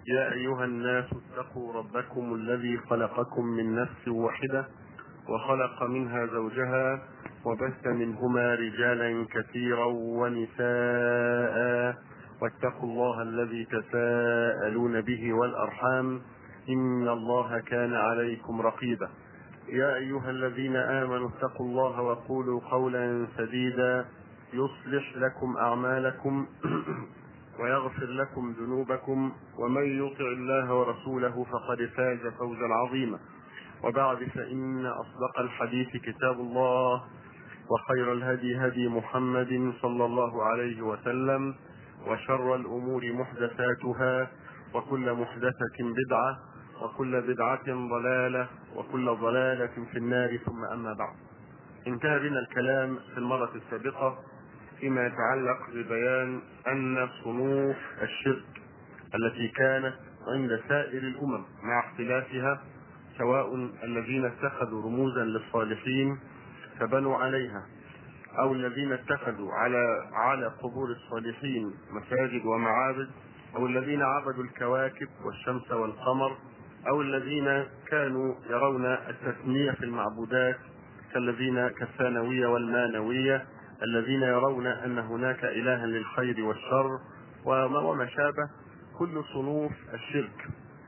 يا أيها الناس اتقوا ربكم الذي خلقكم من نفس واحدة وخلق منها زوجها وبث منهما رجالا كثيرا ونساء واتقوا الله الذي تساءلون به والأرحام إن الله كان عليكم رقيبا يا أيها الذين آمنوا اتقوا الله وقولوا قولا سديدا يصلح لكم أعمالكم ويغفر لكم ذنوبكم ومن يطع الله ورسوله فقد فاز فوزا عظيما وبعد فإن أصدق الحديث كتاب الله وخير الهدي هدي محمد صلى الله عليه وسلم وشر الأمور محدثاتها وكل محدثة بدعة وكل بدعة ضلالة وكل ضلالة في النار ثم أما بعد انتهى بنا الكلام في المرة السابقة فيما يتعلق ببيان أن صنوف الشرك التي كانت عند سائر الأمم مع اختلافها سواء الذين اتخذوا رموزا للصالحين فبنوا عليها أو الذين اتخذوا على على قبور الصالحين مساجد ومعابد أو الذين عبدوا الكواكب والشمس والقمر أو الذين كانوا يرون التسمية في المعبودات كالذين كالثانوية والمانوية الذين يرون أن هناك إلها للخير والشر وما وما شابه كل صنوف الشرك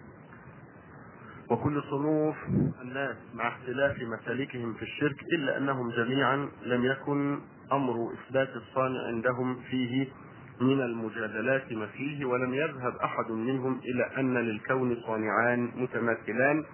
وكل صنوف الناس مع اختلاف مسالكهم في الشرك إلا أنهم جميعا لم يكن أمر إثبات الصانع عندهم فيه من المجادلات ما فيه ولم يذهب أحد منهم إلى أن للكون صانعان متماثلان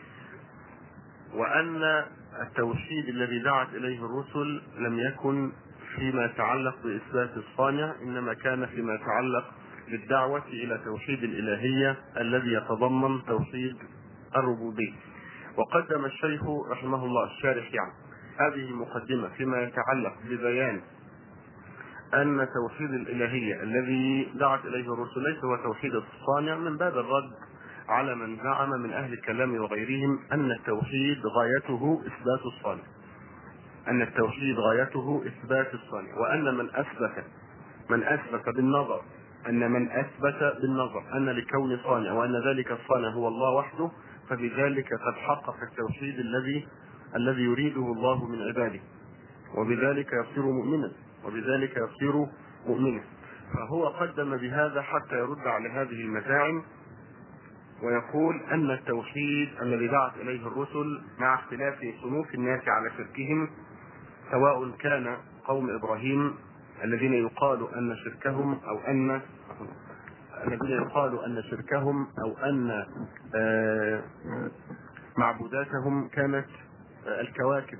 وأن التوحيد الذي دعت إليه الرسل لم يكن فيما يتعلق بإثبات الصانع إنما كان فيما يتعلق بالدعوة إلى توحيد الإلهية الذي يتضمن توحيد الربوبية وقدم الشيخ رحمه الله الشارح يعني هذه المقدمة فيما يتعلق ببيان أن توحيد الإلهية الذي دعت إليه الرسل ليس هو توحيد الصانع من باب الرد على من زعم من أهل الكلام وغيرهم أن التوحيد غايته إثبات الصانع أن التوحيد غايته إثبات الصانع وأن من أثبت من أثبت بالنظر أن من أثبت بالنظر أن لكون صانع وأن ذلك الصانع هو الله وحده فبذلك قد حقق التوحيد الذي الذي يريده الله من عباده وبذلك يصير مؤمنا وبذلك يصير مؤمنا فهو قدم بهذا حتى يرد على هذه المزاعم ويقول ان التوحيد الذي دعت اليه الرسل مع اختلاف صنوف الناس على شركهم سواء كان قوم ابراهيم الذين يقال ان شركهم او ان الذين يقال ان شركهم او ان معبوداتهم كانت الكواكب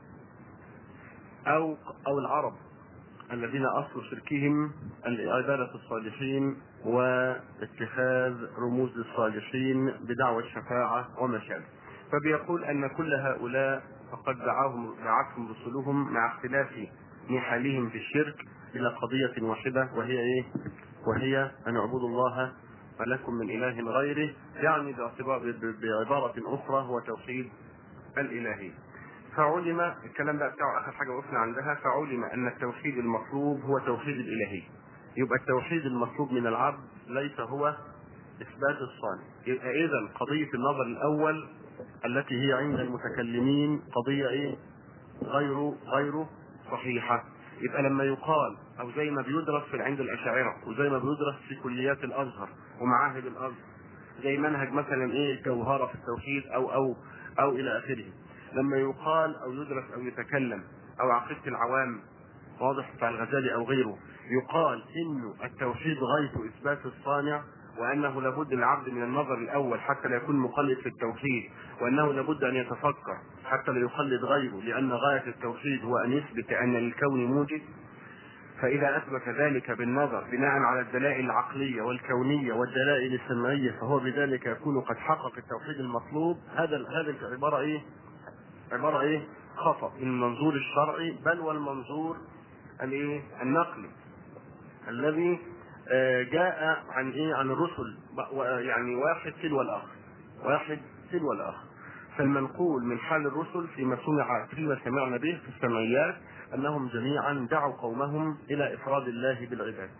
او او العرب الذين اصل شركهم عباده الصالحين واتخاذ رموز الصالحين بدعوى الشفاعه وما شابه فبيقول ان كل هؤلاء فقد دعاهم دعتهم رسلهم مع اختلاف نحالهم في الشرك الى قضيه واحده وهي ايه؟ وهي ان اعبدوا الله ولكم من اله غيره يعني باعتبار بعباره اخرى هو توحيد الالهيه. فعلم الكلام ده بتاعه اخر حاجه وقفنا عندها فعلم ان التوحيد المطلوب هو توحيد الالهيه. يبقى التوحيد المطلوب من العبد ليس هو اثبات الصانع. يبقى اذا قضيه النظر الاول التي هي عند المتكلمين قضيه ايه؟ غير غير صحيحه. يبقى لما يقال او زي ما بيدرس في عند الاشاعره وزي ما بيدرس في كليات الازهر ومعاهد الازهر زي منهج مثلا ايه الجوهره في التوحيد او او او الى اخره لما يقال او يدرس او يتكلم او عقيده العوام واضح بتاع الغزالي او غيره يقال انه التوحيد غايته اثبات الصانع وانه لابد للعبد من النظر الاول حتى لا يكون مقلد في التوحيد وانه لابد ان يتفكر حتى لا يقلد غيره لان غايه التوحيد هو ان يثبت ان للكون موجد فاذا اثبت ذلك بالنظر بناء على الدلائل العقليه والكونيه والدلائل السمعيه فهو بذلك يكون قد حقق التوحيد المطلوب هذا هذه العباره ايه؟ عباره ايه؟ خطا من المنظور الشرعي بل والمنظور الايه؟ النقلي الذي جاء عن ايه؟ عن الرسل يعني واحد تلو الاخر واحد تلو الاخر فالمنقول من حال الرسل فيما سمع فيما سمعنا به في السمعيات انهم جميعا دعوا قومهم الى افراد الله بالعباد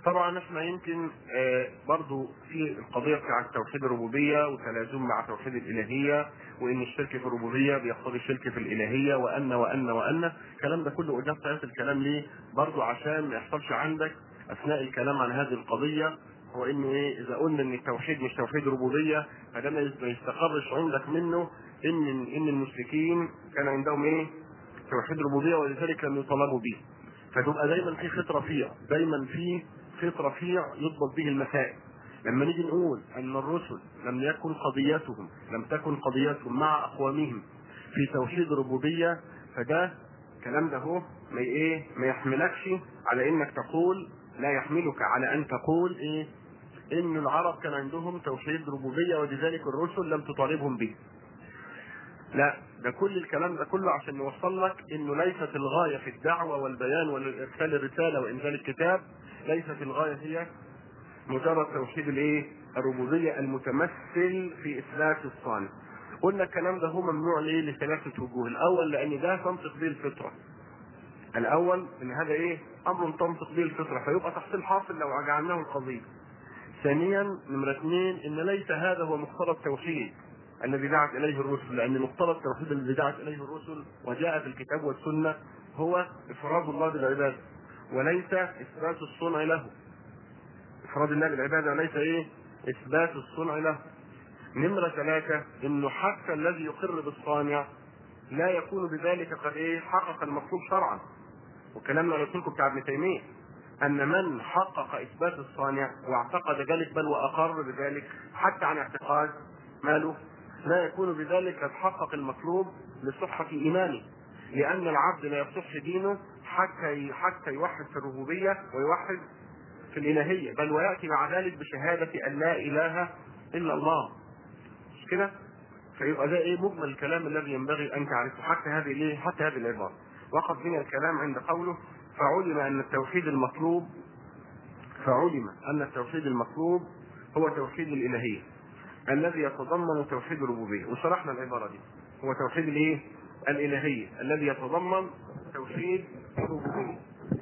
طبعا احنا يمكن آه، برضو في القضيه بتاعت توحيد الربوبيه وتلازم مع توحيد الالهيه وان الشرك في الربوبيه بيقتضي الشرك في الالهيه وان وان وان الكلام ده كله قدام قياس الكلام ليه؟ برضو عشان ما يحصلش عندك اثناء الكلام عن هذه القضيه هو انه ايه اذا قلنا ان التوحيد مش توحيد ربوبيه فده ما يستقرش عندك منه ان ان المشركين كان عندهم ايه؟ توحيد ربوبيه ولذلك لم يطالبوا به. فتبقى دايما في خط رفيع، دايما في خط رفيع يضبط به المسائل. لما نيجي نقول ان الرسل لم يكن قضيتهم لم تكن قضيتهم مع اقوامهم في توحيد الربوبيه فده الكلام ده هو ما ايه ما يحملكش على انك تقول لا يحملك على ان تقول ايه ان العرب كان عندهم توحيد ربوبيه ولذلك الرسل لم تطالبهم به. لا ده كل الكلام ده كله عشان نوصل لك انه ليست الغايه في الدعوه والبيان والارسال الرساله وانزال الكتاب ليست الغايه هي مجرد توحيد الايه؟ الربوبيه المتمثل في اثبات الصانع. قلنا الكلام ده هو ممنوع ليه؟ لثلاثه وجوه، الاول لان ده تنطق به الفطره. الاول ان هذا ايه؟ امر تنطق به الفطره فيبقى تحصيل حاصل لو جعلناه القضيه. ثانيا نمرة اثنين ان ليس هذا هو مقتضى التوحيد الذي دعت اليه الرسل لان مقتضى التوحيد الذي دعت اليه الرسل وجاء في الكتاب والسنه هو افراد الله بالعباده وليس اثبات الصنع له افراد الله بالعباده وليس ايه اثبات الصنع له نمرة ثلاثة انه حتى الذي يقر بالصانع لا يكون بذلك قد ايه حقق المطلوب شرعا وكلام اللي قلت لكم بتاع ابن تيميه ان من حقق اثبات الصانع واعتقد ذلك بل واقر بذلك حتى عن اعتقاد ماله لا يكون بذلك قد حقق المطلوب لصحة ايمانه لان العبد لا يصح دينه حتى حتى يوحد في الربوبية ويوحد في الالهية بل وياتي مع ذلك بشهادة ان لا اله الا الله مش كده؟ فيبقى ده ايه مجمل الكلام الذي ينبغي ان تعرفه حتى هذه الايه؟ حتى هذه العبارة وقف بنا الكلام عند قوله فعلم ان التوحيد المطلوب فعلم ان التوحيد المطلوب هو توحيد الالهيه الذي يتضمن توحيد الربوبيه وشرحنا العباره دي هو توحيد الايه؟ الالهيه الذي يتضمن توحيد الربوبيه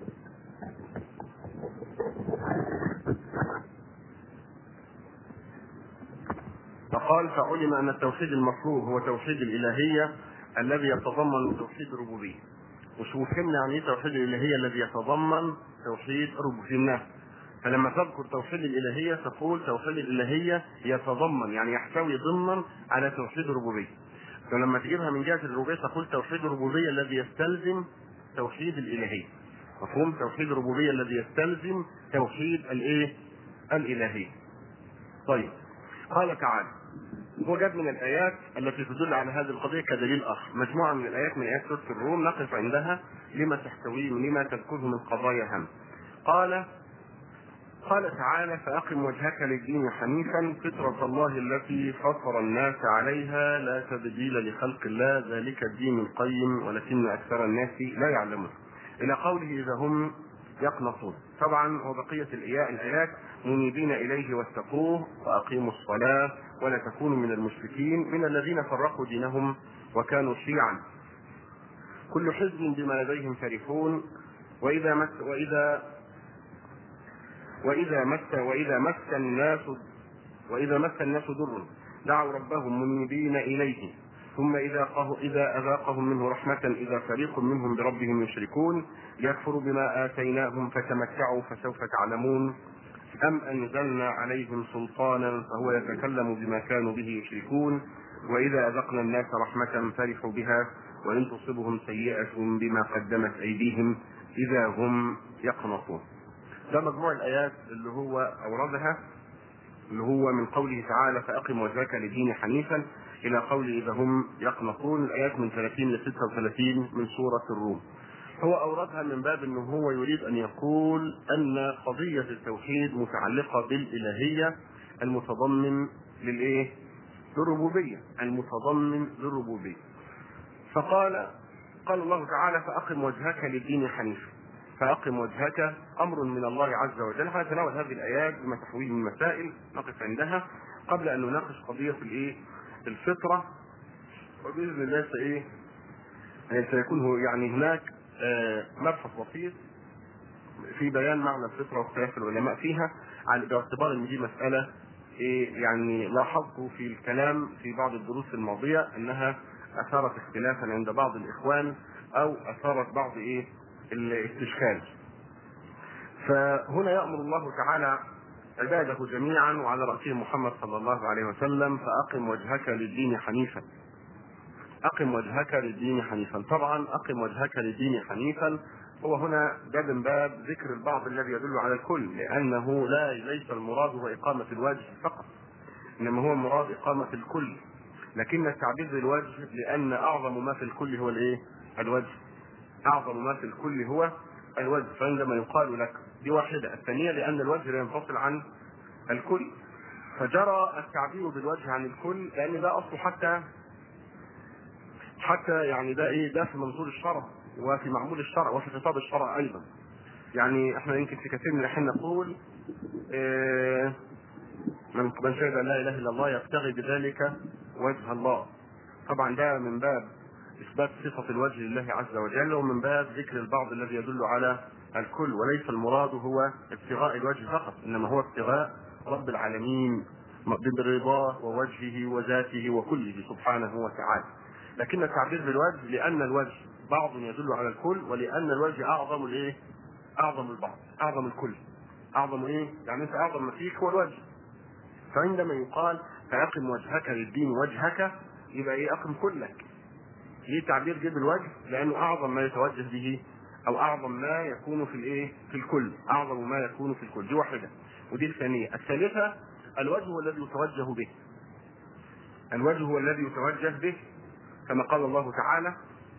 فقال فعلم ان التوحيد المطلوب هو توحيد الالهيه الذي يتضمن توحيد الربوبيه وفهمنا يعني ايه توحيد الالهيه الذي يتضمن توحيد الربوبيه فلما تذكر توحيد الالهيه تقول توحيد الالهيه يتضمن يعني يحتوي ضمنا على توحيد الربوبيه فلما تجيبها من جهه الربوبيه تقول توحيد الربوبيه الذي يستلزم توحيد الالهيه مفهوم توحيد الربوبيه الذي يستلزم توحيد الايه الالهيه طيب قال تعالى هو جاب من الايات التي تدل على هذه القضيه كدليل اخر مجموعه من الايات من ايات سوره الروم نقف عندها لما تحتويه ولما تذكره من قضايا هم قال قال تعالى فأقم وجهك للدين حنيفا فطرة الله التي فطر الناس عليها لا تبديل لخلق الله ذلك الدين القيم ولكن أكثر الناس لا يعلمون إلى قوله إذا هم يقنطون طبعا وبقية الآيات منيبين إليه واتقوه وأقيموا الصلاة ولا تكونوا من المشركين من الذين فرقوا دينهم وكانوا شيعا كل حزب بما لديهم فرحون وإذا مس وإذا وإذا مس وإذا مس الناس وإذا مس الناس ضر دعوا ربهم منيبين إليه ثم إذا إذا أذاقهم منه رحمة إذا فريق منهم بربهم يشركون يكفر بما آتيناهم فتمتعوا فسوف تعلمون أم أنزلنا عليهم سلطانا فهو يتكلم بما كانوا به يشركون وإذا أذقنا الناس رحمة فرحوا بها وإن تصبهم سيئة بما قدمت أيديهم إذا هم يقنطون ده مجموع الآيات اللي هو أوردها اللي هو من قوله تعالى فأقم وجهك للدين حنيفا إلى قوله إذا هم يقنطون الآيات من 30 ل 36 من سورة الروم هو أوردها من باب أنه هو يريد أن يقول أن قضية التوحيد متعلقة بالإلهية المتضمن للإيه؟ للربوبية المتضمن للربوبية فقال قال الله تعالى فأقم وجهك للدين حنيفا فأقم وجهك أمر من الله عز وجل هنتناول هذه الآيات بما تحويه من مسائل نقف عندها قبل أن نناقش قضية الإيه؟ الفطرة وبإذن الله سإيه؟ سيكون يعني هناك مبحث بسيط في بيان معنى الفطره واختلاف العلماء فيها على باعتبار ان دي مساله إيه يعني لاحظت في الكلام في بعض الدروس الماضيه انها اثارت اختلافا عند بعض الاخوان او اثارت بعض ايه الاستشكال فهنا يامر الله تعالى عباده جميعا وعلى راسهم محمد صلى الله عليه وسلم فاقم وجهك للدين حنيفا اقم وجهك للدين حنيفا طبعا اقم وجهك للدين حنيفا هو هنا ده من باب ذكر البعض الذي يدل على الكل لانه لا ليس المراد هو اقامه الوجه فقط انما هو المراد اقامه الكل لكن التعبير بالوجه لان اعظم ما في الكل هو الايه؟ الوجه اعظم ما في الكل هو الوجه فعندما يقال لك دي واحده الثانيه لان الوجه لا ينفصل عن الكل فجرى التعبير بالوجه عن الكل لان ده اصله حتى حتى يعني ده ايه ده في منظور الشرع وفي معمول الشرع وفي خطاب الشرع ايضا يعني احنا يمكن في كثير من الاحيان نقول إيه من من شهد ان لا اله الا الله يبتغي بذلك وجه الله طبعا ده من باب اثبات صفه الوجه لله عز وجل ومن باب ذكر البعض الذي يدل على الكل وليس المراد هو ابتغاء الوجه فقط انما هو ابتغاء رب العالمين برضاه ووجهه وذاته وكله سبحانه وتعالى لكن التعبير بالوجه لان الوجه بعض يدل على الكل ولان الوجه اعظم الايه؟ اعظم البعض اعظم الكل اعظم ايه؟ يعني انت اعظم ما فيك هو الوجه فعندما يقال فاقم وجهك للدين وجهك يبقى ايه اقم كلك ليه تعبير جيب الوجه لانه اعظم ما يتوجه به او اعظم ما يكون في الايه في الكل اعظم ما يكون في الكل دي واحده ودي الثانيه الثالثه الوجه هو الذي يتوجه به الوجه هو الذي يتوجه به كما قال الله تعالى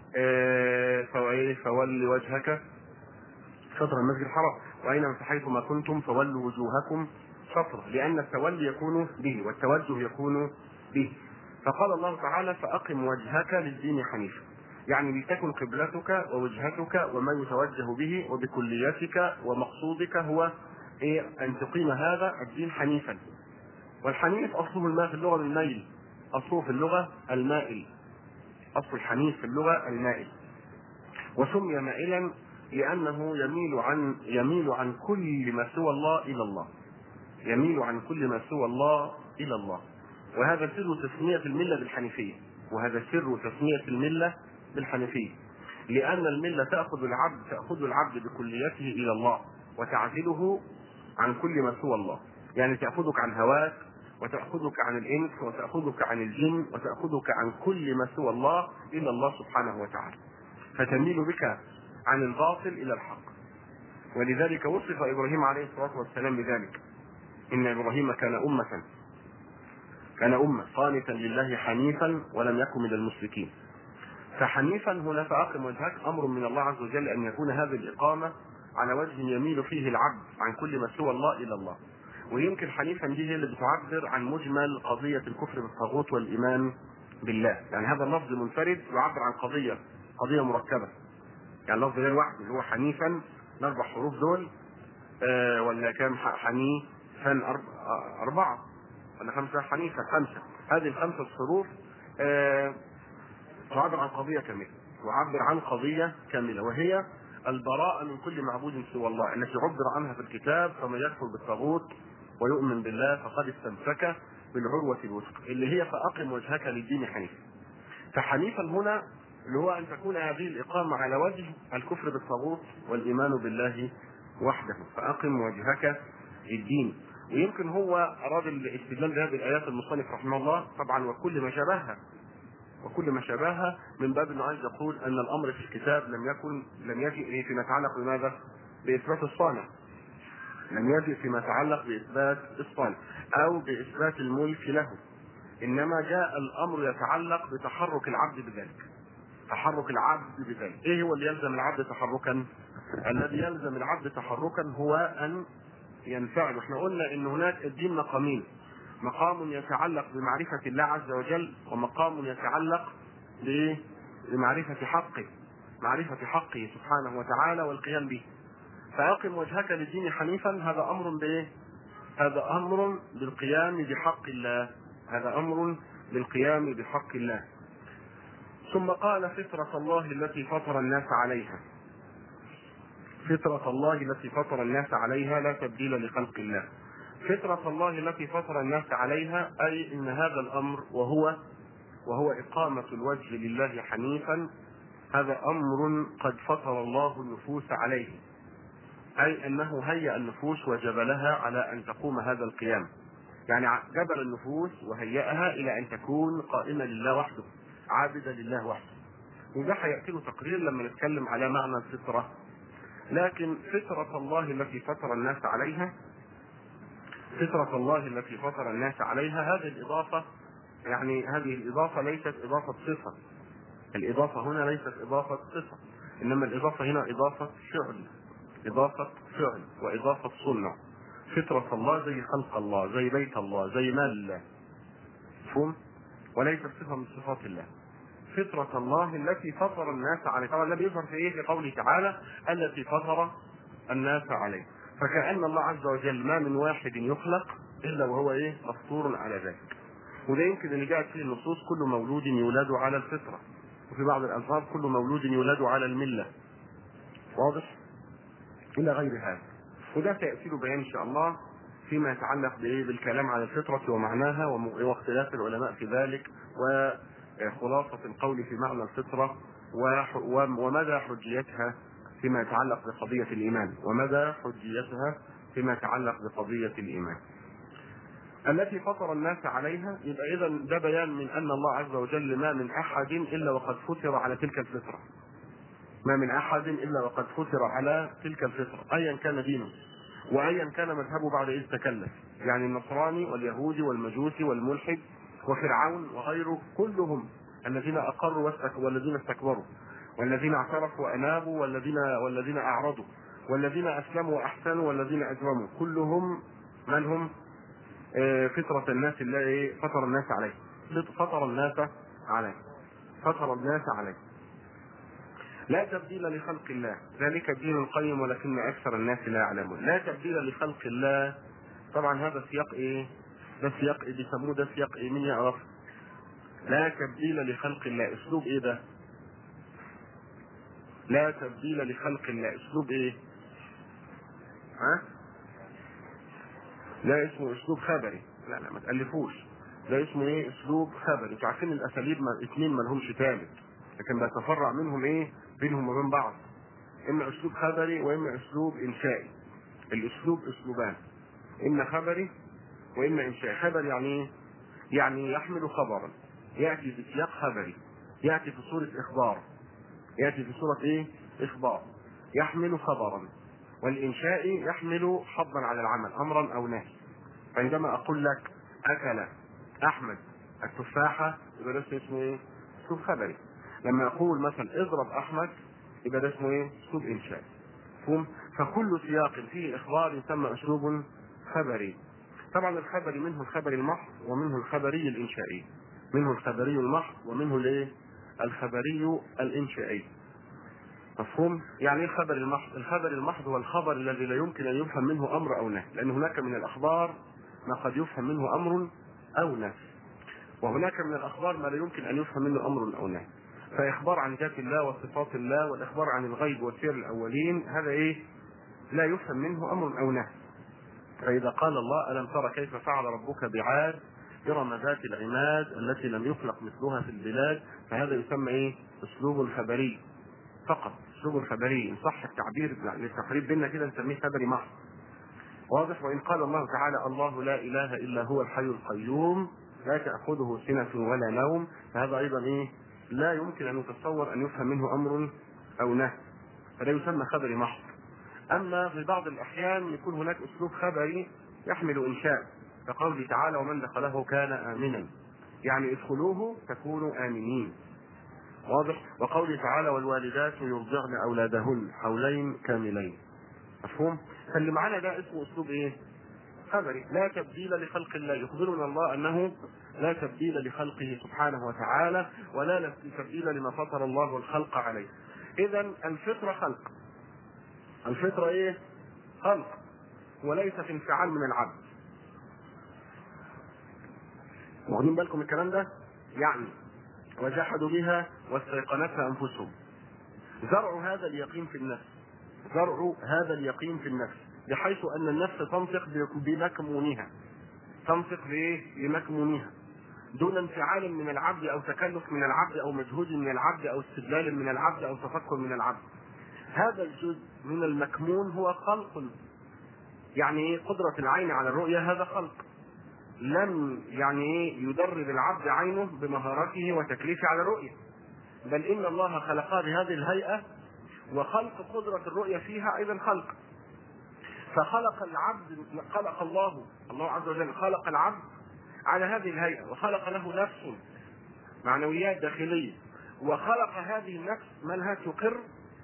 فول وجهك شطر المسجد الحرام واينما حيث ما كنتم فولوا وجوهكم شطره لان التولي يكون به والتوجه يكون به فقال الله تعالى فاقم وجهك للدين حنيفا يعني لتكن قبلتك ووجهتك وما يتوجه به وبكليتك ومقصودك هو إيه ان تقيم هذا الدين حنيفا والحنيف اصله الماء في اللغه الميل اصله في اللغه المائل اصل الحنيف في اللغه المائل وسمي مائلا لانه يميل عن يميل عن كل ما سوى الله الى الله يميل عن كل ما سوى الله الى الله وهذا سر تسميه المله بالحنيفيه وهذا سر تسميه المله بالحنيفيه لان المله تاخذ العبد تاخذ العبد بكليته الى الله وتعزله عن كل ما سوى الله يعني تاخذك عن هواك وتأخذك عن الإنس وتأخذك عن الجن وتأخذك عن كل ما سوى الله إلا الله سبحانه وتعالى فتميل بك عن الباطل إلى الحق ولذلك وصف إبراهيم عليه الصلاة والسلام بذلك إن إبراهيم كان أمة كان أمة قانتا لله حنيفا ولم يكن من المشركين فحنيفا هنا فأقم وجهك أمر من الله عز وجل أن يكون هذه الإقامة على وجه يميل فيه العبد عن كل ما سوى الله إلى الله ويمكن حنيفا دي هي اللي بتعبر عن مجمل قضية الكفر بالطاغوت والإيمان بالله يعني هذا اللفظ منفرد يعبر عن قضية قضية مركبة يعني اللفظ ده لوحده اللي هو حنيفا الأربع حروف دول آه ولا كام حنيفا أربعة ولا خمسة حنيفا خمسة هذه الخمسة حروف آه تعبر عن قضية كاملة تعبر عن قضية كاملة وهي البراءة من كل معبود سوى الله التي عبر عنها في الكتاب فمن يكفر بالطاغوت ويؤمن بالله فقد استمسك بالعروة الوثقى اللي هي فأقم وجهك للدين حنيفا فحنيفا هنا اللي هو أن تكون هذه الإقامة على وجه الكفر بالطاغوت والإيمان بالله وحده فأقم وجهك للدين ويمكن هو أراد الاستدلال بهذه الآيات المصنف رحمه الله طبعا وكل ما شابهها وكل ما شابهها من باب انه عايز يقول ان الامر في الكتاب لم يكن لم يجئ فيما يتعلق بماذا؟ باثبات الصانع. لم يجئ فيما يتعلق باثبات الصانع او باثبات الملك له. انما جاء الامر يتعلق بتحرك العبد بذلك. تحرك العبد بذلك، ايه هو اللي يلزم العبد تحركا؟ الذي يلزم العبد تحركا هو ان ينفعل، احنا قلنا ان هناك الدين مقامين، مقام يتعلق بمعرفة الله عز وجل ومقام يتعلق بمعرفة حقه معرفة حقه سبحانه وتعالى والقيام به فأقم وجهك للدين حنيفا هذا أمر بإيه؟ هذا أمر بالقيام بحق الله هذا أمر بالقيام بحق الله ثم قال فطرة الله التي فطر الناس عليها فطرة الله التي فطر الناس عليها لا تبديل لخلق الله فطرة الله التي فطر الناس عليها أي إن هذا الأمر وهو وهو إقامة الوجه لله حنيفا هذا أمر قد فطر الله النفوس عليه أي أنه هيأ النفوس وجبلها على أن تقوم هذا القيام يعني جبل النفوس وهيئها إلى أن تكون قائمة لله وحده عابدة لله وحده وده هيأتي له تقرير لما نتكلم على معنى الفطرة لكن فطرة الله التي فطر الناس عليها فطرة الله التي فطر الناس عليها هذه الإضافة يعني هذه الإضافة ليست إضافة صفة الإضافة هنا ليست إضافة صفة إنما الإضافة هنا إضافة فعل إضافة فعل وإضافة صنع فطرة الله زي خلق الله زي بيت الله زي مال الله مفهوم وليست صفة من صفات الله فطرة الله التي فطر الناس عليه طبعا ده بيظهر في ايه في قوله تعالى التي فطر الناس عليه فكأن الله عز وجل ما من واحد يخلق الا وهو ايه مفطور على ذلك وده يمكن اللي جاءت فيه النصوص كل مولود يولد على الفطرة وفي بعض الألفاظ كل مولود يولد على الملة واضح إلى غير هذا وده سيأتي له بيان إن شاء الله فيما يتعلق بإيه بالكلام على الفطرة ومعناها واختلاف العلماء في ذلك وخلاصة القول في معنى الفطرة ومدى حجيتها فيما يتعلق بقضية الإيمان ومدى حجيتها فيما يتعلق بقضية الإيمان التي فطر الناس عليها يبقى اذا ده بيان من ان الله عز وجل ما من احد الا وقد فطر على تلك الفطره. ما من احد الا وقد فطر على تلك الفطره ايا كان دينه وايا كان مذهبه بعد اذ تكلف يعني النصراني واليهودي والمجوسي والملحد وفرعون وغيره كلهم الذين اقروا والذين استكبروا والذين اعترفوا وانابوا والذين والذين اعرضوا والذين اسلموا واحسنوا والذين اجرموا كلهم من هم فطرة الناس اللي ايه فطر الناس عليه فطر الناس عليه فطر الناس عليه لا تبديل لخلق الله ذلك الدين القيم ولكن اكثر الناس لا يعلمون لا تبديل لخلق الله طبعا هذا سياق ايه ده سياق ايه بيسموه ده سياق ايه مين يعرف لا تبديل لخلق الله اسلوب ايه ده لا تبديل لخلق الله اسلوب ايه ها لا اسمه اسلوب خبري لا لا ما تالفوش ده اسمه ايه اسلوب خبري انتوا عارفين الاساليب ما اثنين ما لهمش ثالث لكن بيتفرع منهم ايه بينهم وبين بعض اما اسلوب خبري واما اسلوب انشائي الاسلوب اسلوبان اما خبري واما انشائي خبر يعني ايه يعني يحمل خبرا ياتي بسياق خبري ياتي في صوره اخبار ياتي في صوره ايه اخبار يحمل خبرا والانشائي يحمل حظا على العمل امرا او نهي فعندما اقول لك اكل احمد التفاحه يبقى ده اسمه ايه؟ اسلوب خبري لما اقول مثلا اضرب احمد يبقى ده اسمه ايه؟ اسلوب انشائي مفهوم؟ فكل سياق فيه اخبار يسمى اسلوب خبري طبعا الخبري منه الخبري المحض ومنه الخبري الانشائي منه الخبري المحض ومنه الايه؟ الخبري الانشائي مفهوم؟ يعني ايه الخبر المحض؟ الخبر المحض هو الخبر الذي لا يمكن ان يفهم منه امر او نهي، لان هناك من الاخبار ما قد يفهم منه امر او نهي. وهناك من الاخبار ما لا يمكن ان يفهم منه امر او نهي. فاخبار عن ذات الله وصفات الله والاخبار عن الغيب والسير الاولين هذا ايه؟ لا يفهم منه امر او نهي. فاذا قال الله الم ترى كيف فعل ربك بعاد إرم ذات العماد التي لم يخلق مثلها في البلاد فهذا يسمى ايه؟ اسلوب خبري فقط اسلوب خبري ان صح التعبير للتقريب بينا كده نسميه خبري محض واضح وان قال الله تعالى الله لا اله الا هو الحي القيوم لا تاخذه سنه ولا نوم فهذا ايضا ايه لا يمكن ان يتصور ان يفهم منه امر او نهي فلا يسمى خبري محض اما في بعض الاحيان يكون هناك اسلوب خبري يحمل انشاء كقوله تعالى ومن دخله كان امنا يعني ادخلوه تكونوا امنين واضح وقوله تعالى والوالدات يرضعن اولادهن حولين كاملين مفهوم فاللي معانا ده اسمه اسلوب ايه خبري لا تبديل لخلق الله يخبرنا الله انه لا تبديل لخلقه سبحانه وتعالى ولا تبديل لما فطر الله الخلق عليه اذا الفطره خلق الفطره ايه خلق وليست انفعال من العبد واخدين بالكم من الكلام ده يعني وجحدوا بها واستيقنتها انفسهم زرع هذا اليقين في النفس زرع هذا اليقين في النفس بحيث ان النفس تنطق بمكمونها تنطق بايه؟ بمكمونها دون انفعال من العبد او تكلف من العبد او مجهود من العبد او استدلال من العبد او تفكر من العبد. هذا الجزء من المكمون هو خلق يعني ايه قدرة العين على الرؤية هذا خلق لم يعني ايه يدرب العبد عينه بمهارته وتكليفه على الرؤية بل ان الله خلقها بهذه الهيئة وخلق قدرة الرؤية فيها ايضا خلق فخلق العبد خلق الله الله عز وجل خلق العبد على هذه الهيئة وخلق له نفس معنويات داخلية وخلق هذه النفس منها تقر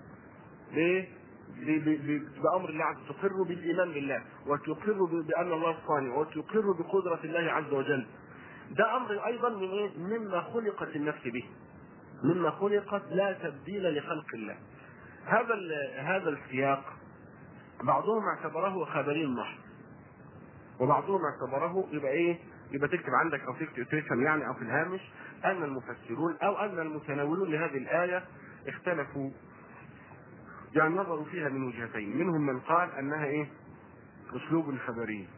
بامر الله عز وجل تقر بالايمان بالله وتقر بان الله الصانع وتقر بقدره الله عز وجل ده امر ايضا من ايه؟ مما خلقت النفس به مما خلقت لا تبديل لخلق الله هذا هذا السياق بعضهم اعتبره خبري محض وبعضهم اعتبره يبقى ايه يبقى تكتب عندك او تكتب تفهم يعني او في الهامش ان المفسرون او ان المتناولون لهذه الايه اختلفوا يعني نظروا فيها من وجهتين منهم من قال انها ايه اسلوب خبري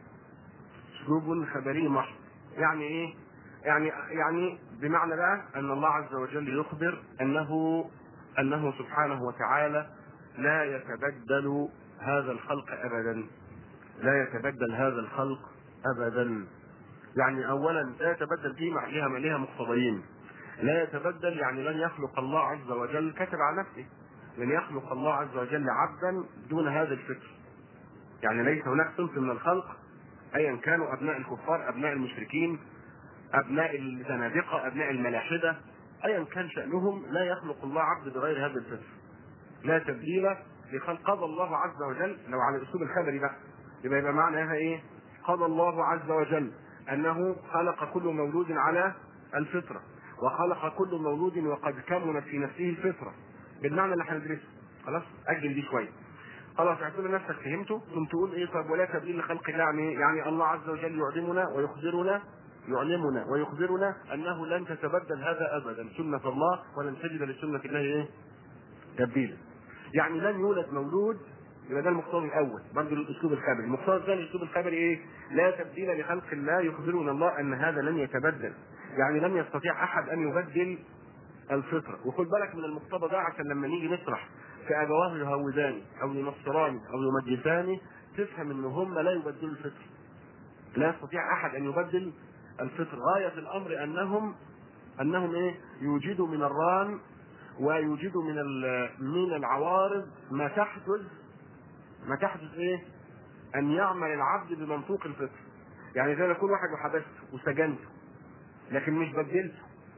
اسلوب خبري محض يعني ايه يعني يعني بمعنى بقى ان الله عز وجل يخبر انه انه سبحانه وتعالى لا يتبدل هذا الخلق ابدا لا يتبدل هذا الخلق ابدا يعني اولا لا يتبدل دي مع لها لها مقتضيين لا يتبدل يعني لن يخلق الله عز وجل كتب على نفسه لن يخلق الله عز وجل عبدا دون هذا الفكر يعني ليس هناك صنف من الخلق ايا كانوا ابناء الكفار ابناء المشركين ابناء الزنادقه ابناء الملاحده ايا كان شانهم لا يخلق الله عبد بغير هذا الفكر لا تبديل لخلق قضى الله عز وجل لو على الاسلوب الخبري بقى يبقى يبقى معناها ايه؟ قضى الله عز وجل انه خلق كل مولود على الفطره وخلق كل مولود وقد كمنت في نفسه الفطره بالمعنى اللي هندرسه خلاص اجل دي شويه خلاص اعتبر نفسك فهمته ثم تقول ايه طب ولا تبديل لخلق الله يعني يعني الله عز وجل يعلمنا ويخبرنا يعلمنا ويخبرنا انه لن تتبدل هذا ابدا سنه الله ولن تجد لسنه الله ايه؟ تبديلا. يعني لن يولد مولود يبقى ده المقتضى الاول برضه الاسلوب الخبري، المقتضى الثاني الاسلوب الخبري ايه؟ لا تبديل لخلق الله يخبرنا الله ان هذا لن يتبدل، يعني لن يستطيع احد ان يبدل الفطره، وخد بالك من المقتضى ده عشان لما نيجي نشرح في ابواه يهوداني او ينصراني او يمجساني تفهم ان هم لا يبدلوا الفطره. لا يستطيع احد ان يبدل الفطر غاية الأمر أنهم أنهم إيه؟ يوجدوا من الران ويوجدوا من من العوارض ما تحدث ما تحدث إيه؟ أن يعمل العبد بمنطوق الفطر. يعني زي ما يكون واحد وحبسته وسجنته لكن مش بدلته.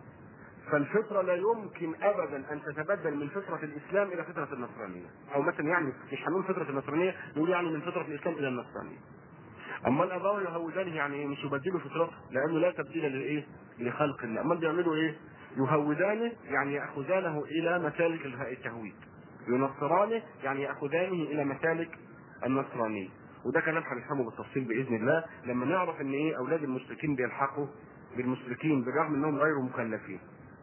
فالفطرة لا يمكن أبدا أن تتبدل من فطرة الإسلام إلى فطرة النصرانية، أو مثلا يعني مش هنقول فطرة النصرانية، نقول يعني من فطرة الإسلام إلى النصرانية. اما الاباء يهودانه يعني ايه مش يبدلوا فطرته لانه لا تبديل لايه لخلق الله امال بيعملوا ايه يهودانه يعني ياخذانه الى مسالك التهويد ينصرانه يعني ياخذانه الى مسالك النصرانيه وده كلام هنفهمه بالتفصيل باذن الله لما نعرف ان ايه اولاد المشركين بيلحقوا بالمشركين بالرغم انهم غير مكلفين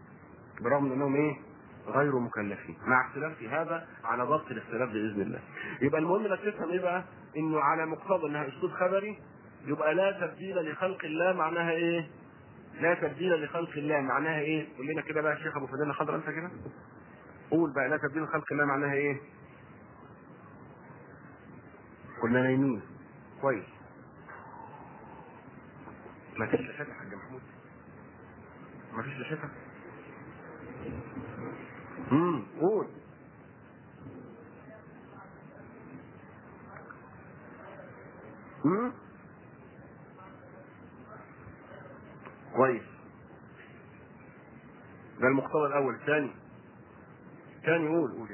برغم انهم ايه غير مكلفين مع اختلاف في هذا على ضبط الاختلاف باذن الله يبقى المهم انك تفهم ايه بقى انه على مقتضى انها اسلوب خبري يبقى لا تبديل لخلق الله معناها ايه لا تبديل لخلق الله معناها ايه قول لنا كده بقى الشيخ ابو فدان حضر انت كده قول بقى لا تبديل لخلق الله معناها ايه كنا نايمين كويس ما فيش لشتة يا حاج محمود ما فيش لشتة امم قول امم كويس ده المقتضى الاول الثاني ثاني قول قول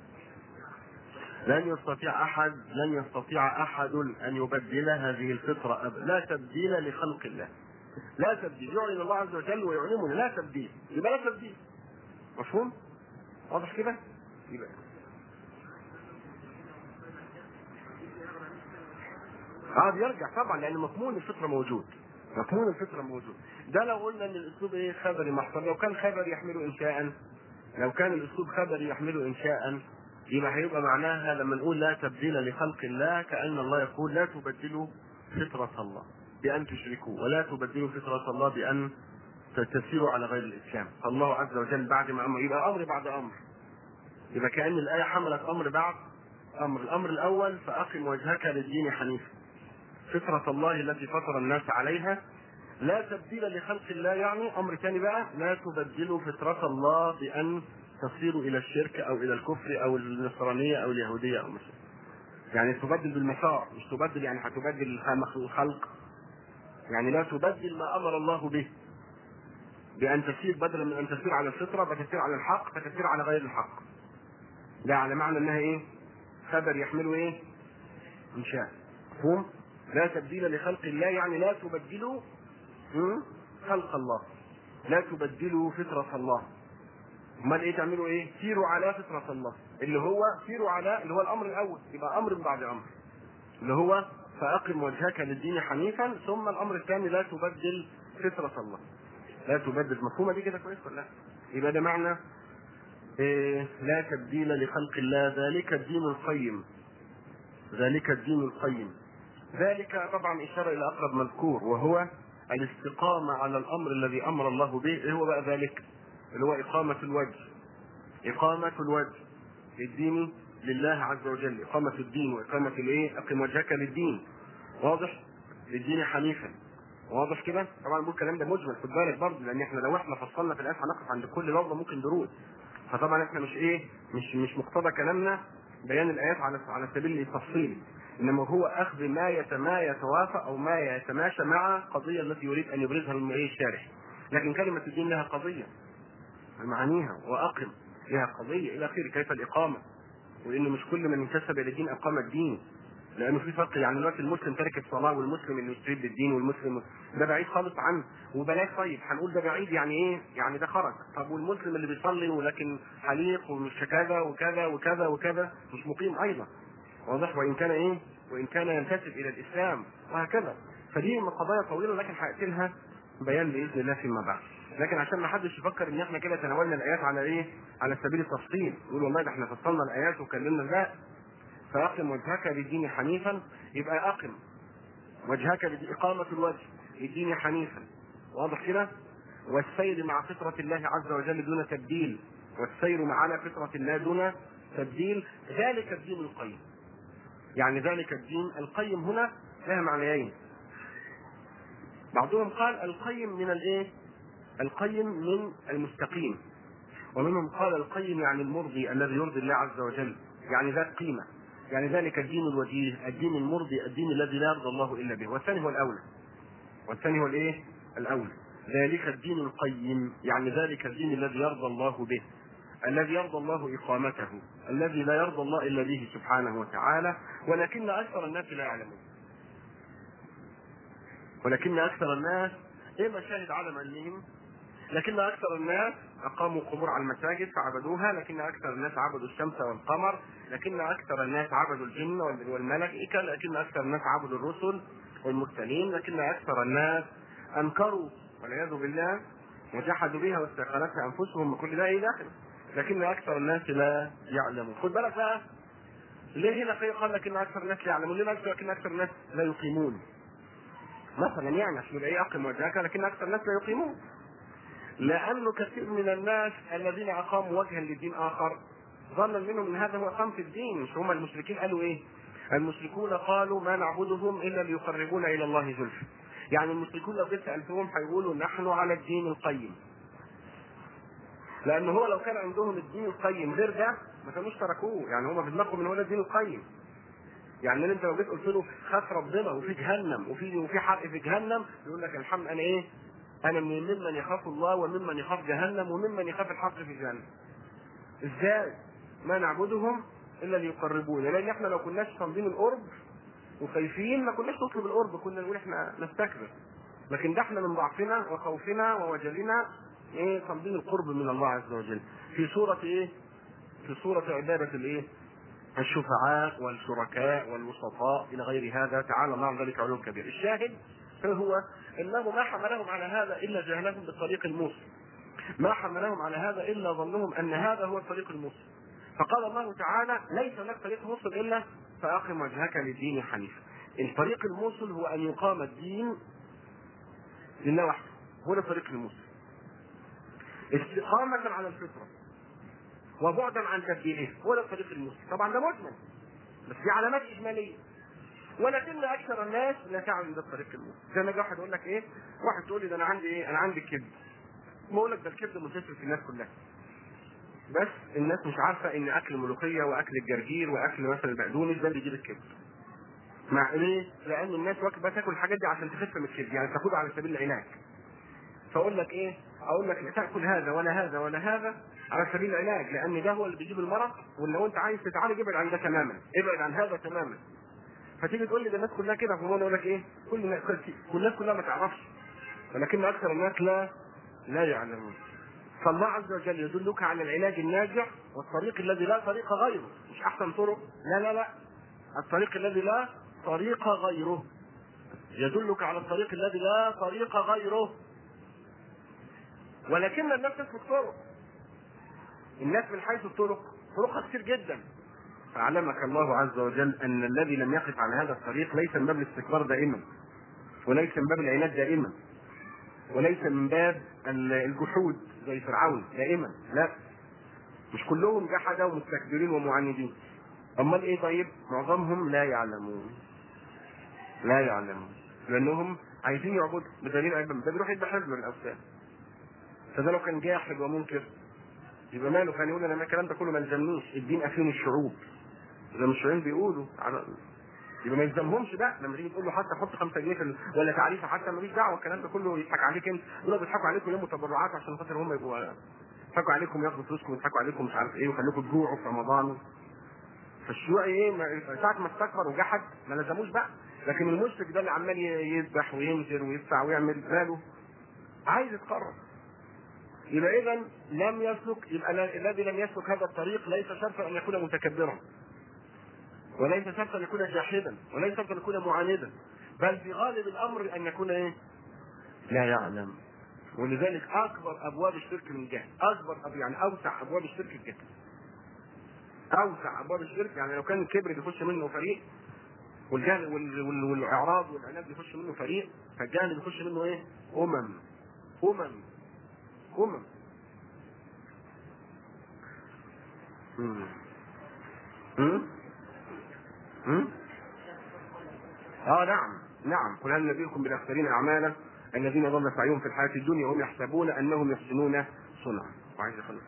لن يستطيع احد لن يستطيع احد ان يبدل هذه الفطره أبدا لا تبديل لخلق الله لا تبديل يعلن الله عز وجل ويعلمنا لا تبديل يبقى لا تبديل مفهوم واضح كده يبقى اه يرجع طبعا لان مضمون الفطره موجود مضمون الفطره موجود ده لو قلنا ان الاسلوب ايه خبري محضر لو كان خبري يحمله انشاء لو كان الاسلوب خبري يحمله انشاء يبقى هيبقى معناها لما نقول لا تبديل لخلق الله كأن الله يقول لا تبدلوا فطرة الله بأن تشركوا ولا تبدلوا فطرة الله بأن تسيروا على غير الإسلام فالله عز وجل بعد ما أمر يبقى أمر بعد أمر يبقى كأن الآية حملت أمر بعد أمر الأمر الأول فأقم وجهك للدين حنيفا فطرة الله التي فطر الناس عليها لا تبديل لخلق الله يعني أمر ثاني بقى لا تبدلوا فطرة الله بأن تصيروا إلى الشرك أو إلى الكفر أو النصرانية أو اليهودية أو مثلا يعني تبدل بالمسار مش تبدل يعني هتبدل الخلق يعني لا تبدل ما أمر الله به بأن تسير بدلا من أن تسير على الفطرة فتسير على الحق فتسير على غير الحق ده على معنى أنها إيه خبر يحمله إيه إنشاء مفهوم لا تبديل لخلق الله يعني لا تبدلوا خلق الله لا تبدلوا فطرة الله امال ايه تعملوا ايه سيروا على فطرة الله اللي هو سيروا على اللي هو الامر الاول يبقى امر بعد امر اللي هو فاقم وجهك للدين حنيفا ثم الامر الثاني لا تبدل فطرة الله لا تبدل مفهومة دي كده كويس ولا لا يبقى ده معنى إيه لا تبديل لخلق الله ذلك الدين القيم ذلك الدين القيم ذلك طبعا إشارة إلى أقرب مذكور وهو الاستقامة على الأمر الذي أمر الله به إيه هو بقى ذلك اللي هو إقامة الوجه إقامة الوجه للدين لله عز وجل إقامة الدين وإقامة الإيه أقم وجهك للدين واضح للدين حنيفا واضح كده طبعا بقول الكلام ده مجمل خد بالك برضه لان احنا لو احنا فصلنا في الايه هنقف عند كل لفظه ممكن دروس فطبعا احنا مش ايه مش مش مقتضى كلامنا بيان الايات على على سبيل التفصيل انما هو اخذ ما يتما يتوافق او ما يتماشى مع القضيه التي يريد ان يبرزها الشارح لكن كلمه الدين لها قضيه معانيها واقم لها قضيه الى اخره كيف الاقامه وان مش كل من انتسب الى الدين اقام الدين لانه في فرق يعني دلوقتي المسلم ترك الصلاه والمسلم اللي يستريد بالدين والمسلم ده بعيد خالص عنه وبلاش طيب هنقول ده بعيد يعني ايه؟ يعني ده خرج طب والمسلم اللي بيصلي ولكن حليق ومش كذا وكذا وكذا وكذا مش مقيم ايضا واضح وان كان ايه؟ وان كان ينتسب الى الاسلام وهكذا فدي قضايا طويله لكن هياتي لها بيان باذن الله فيما بعد لكن عشان ما حدش يفكر ان احنا كده تناولنا الايات على ايه؟ على سبيل التفصيل يقول والله ده احنا فصلنا الايات وكلمنا لا فأقم وجهك للدين حنيفا يبقى أقم وجهك لإقامة الوجه للدين حنيفا واضح كده؟ والسير مع فطرة الله عز وجل دون تبديل والسير معنا فطرة الله دون تبديل ذلك الدين القيم يعني ذلك الدين القيم هنا لها معنيين بعضهم قال القيم من الايه؟ القيم من المستقيم ومنهم قال القيم يعني المرضي الذي يرضي الله عز وجل يعني ذات قيمه يعني ذلك الدين الوجيه الدين المرضي الدين الذي لا يرضى الله الا به والثاني هو الاولى والثاني هو الايه الاولى ذلك الدين القيم يعني ذلك الدين الذي يرضى الله به الذي يرضى الله اقامته الذي لا يرضى الله الا به سبحانه وتعالى ولكن اكثر الناس لا يعلمون ولكن اكثر الناس ايه مشاهد عدم علمهم لكن اكثر الناس اقاموا قبور على المساجد فعبدوها لكن اكثر الناس عبدوا الشمس والقمر لكن اكثر الناس عبدوا الجن والملائكه لكن اكثر الناس عبدوا الرسل والمرسلين لكن اكثر الناس انكروا والعياذ بالله وجحدوا بها واستيقنتها انفسهم وكل ده الى اخره لكن اكثر الناس لا يعلمون خد بالك بقى ليه هنا قال لكن اكثر الناس لا يعلمون ليه لكن اكثر الناس لا يقيمون مثلا يعني عشان يبقى ايه اقم وجهك لكن اكثر الناس لا يقيمون لأنه كثير من الناس الذين أقاموا وجها لدين آخر ظنا منهم ان هذا هو اقامه الدين مش هم المشركين قالوا ايه؟ المشركون قالوا ما نعبدهم الا ليقربونا الى الله زلفى. يعني المشركون لو جيت سالتهم هيقولوا نحن على الدين القيم. لان هو لو كان عندهم الدين القيم غير ده ما كانوش تركوه، يعني هم في دماغهم ان هو ده الدين القيم. يعني انت لو جيت قلت له خاف ربنا وفي جهنم وفي وفي حرق في جهنم يقول لك الحمد انا ايه؟ انا من ممن يخاف الله وممن يخاف جهنم وممن يخاف الحرق في جهنم. ازاي؟ ما نعبدهم الا ليقربونا لان احنا لو كناش صامدين القرب وخايفين ما كناش نطلب القرب كنا نقول احنا نستكبر لكن ده احنا من ضعفنا وخوفنا ووجلنا ايه صامدين القرب من الله عز وجل في صورة ايه؟ في صورة عبادة الايه؟ الشفعاء والشركاء والوسطاء الى غير هذا تعالى الله عن ذلك علو كبير الشاهد هو انه ما حملهم على هذا الا جهلهم بالطريق الموصل ما حملهم على هذا الا ظنهم ان هذا هو الطريق الموصل فقال الله تعالى ليس هناك طريق موصل الا فاقم وجهك للدين حنيفا الطريق الموصل هو ان يقام الدين لله وحده هو ده طريق الموصل استقامة على الفطرة وبعدا عن تبديلها هو ده الطريق الموصل طبعا ده مجمل بس دي علامات اجماليه ولكن اكثر الناس لا تعلم ده الطريق الموصل زي ما يجي واحد يقول لك ايه واحد تقول لي ده انا عندي ايه انا عندي كبد ما اقول لك ده الكبد منتشر في الناس كلها بس الناس مش عارفه ان اكل الملوخيه واكل الجرجير واكل مثلا البقدونس ده اللي بيجيب الكبد مع ليه؟ لان الناس واكل بتاكل الحاجات دي عشان تخف من الكبد يعني تاخدها على سبيل العلاج فاقول لك ايه؟ اقول لك لا تاكل هذا ولا هذا ولا هذا على سبيل العلاج لان ده هو اللي بيجيب المرض ولو انت عايز تتعالج ابعد عن ده تماما ابعد عن هذا تماما فتيجي تقول لي ده الناس كلها كده فانا اقول لك ايه؟ كل الناس كل الناس كلها ما تعرفش ولكن اكثر الناس لا لا يعلمون فالله عز وجل يدلك على العلاج الناجع والطريق الذي لا طريق غيره مش احسن طرق لا لا لا الطريق الذي لا طريق غيره يدلك على الطريق الذي لا طريق غيره ولكن الناس تسلك طرق الناس من حيث الطرق طرقها كتير جدا فأعلمك الله عز وجل أن الذي لم يقف على هذا الطريق ليس من باب الاستكبار دائما وليس من باب العناد دائما وليس من باب الجحود زي فرعون دائما لا مش كلهم جحدة ومستكبرين ومعاندين امال ايه طيب معظمهم لا يعلمون لا يعلمون لانهم عايزين يعبدوا بدليل عبادة ده بيروح يذبح من الاوثان فده لو كان جاحد ومنكر يبقى ماله كان يقول انا الكلام ده كله ما يلزمنيش الدين افين الشعوب زي ما الشيوعيين بيقولوا على يبقى ما يلزمهمش بقى لما تيجي تقول له حتى حط 5 جنيه في ال- ولا تعريفه حتى ماليش دعوه الكلام ده كله يضحك عليك انت يقولوا بيضحكوا عليكم يوم تبرعات عشان خاطر هم يبقوا يضحكوا عليكم ياخدوا فلوسكم ويضحكوا عليكم مش عارف ايه ويخليكم تجوعوا في رمضان فالشيوعي ايه ما- ساعة ما استكبر وجحد ما لزموش بقى لكن المشرك ده اللي عمال ي- يذبح وينزل ويدفع ويعمل ماله عايز يتقرب يبقى اذا لم يسلك يبقى لا- الذي لم يسلك هذا الطريق ليس شرطا ان يكون متكبرا وليس شرطا ان يكون جاحدا وليس شرطا ان يكون معاندا بل في غالب الامر ان يكون ايه؟ لا يعلم ولذلك اكبر ابواب الشرك من جهل اكبر أب يعني اوسع ابواب الشرك الجهل اوسع ابواب الشرك يعني لو كان الكبر بيخش منه فريق والجهل وال- وال- والاعراض والعناد بيخش منه فريق فالجهل بيخش منه ايه؟ امم امم امم مم. مم؟ مم؟ اه نعم نعم قل هل نبيكم بالاخسرين اعمالا الذين ضل سعيهم في الحياه الدنيا وهم يحسبون انهم يحسنون صنعا وعايز اخلص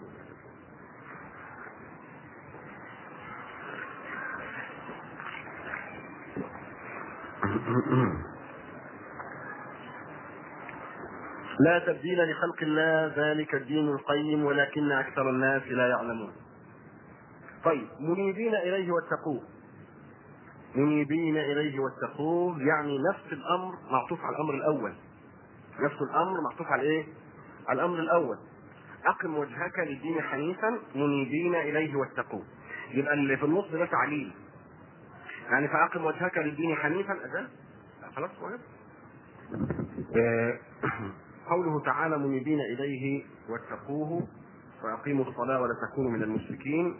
لا تبديل لخلق الله ذلك الدين القيم ولكن اكثر الناس لا يعلمون طيب منيبين اليه واتقوه منيبين اليه واتقوه يعني نفس الامر معطوف على الامر الاول نفس الامر معطوف على ايه؟ على الامر الاول اقم وجهك للدين حنيفا منيبين اليه واتقوه يبقى اللي في النص ده تعليل يعني فاقم وجهك للدين حنيفا اذان خلاص واجب آه، قوله تعالى منيبين اليه واتقوه واقيموا الصلاه ولا تكونوا من المشركين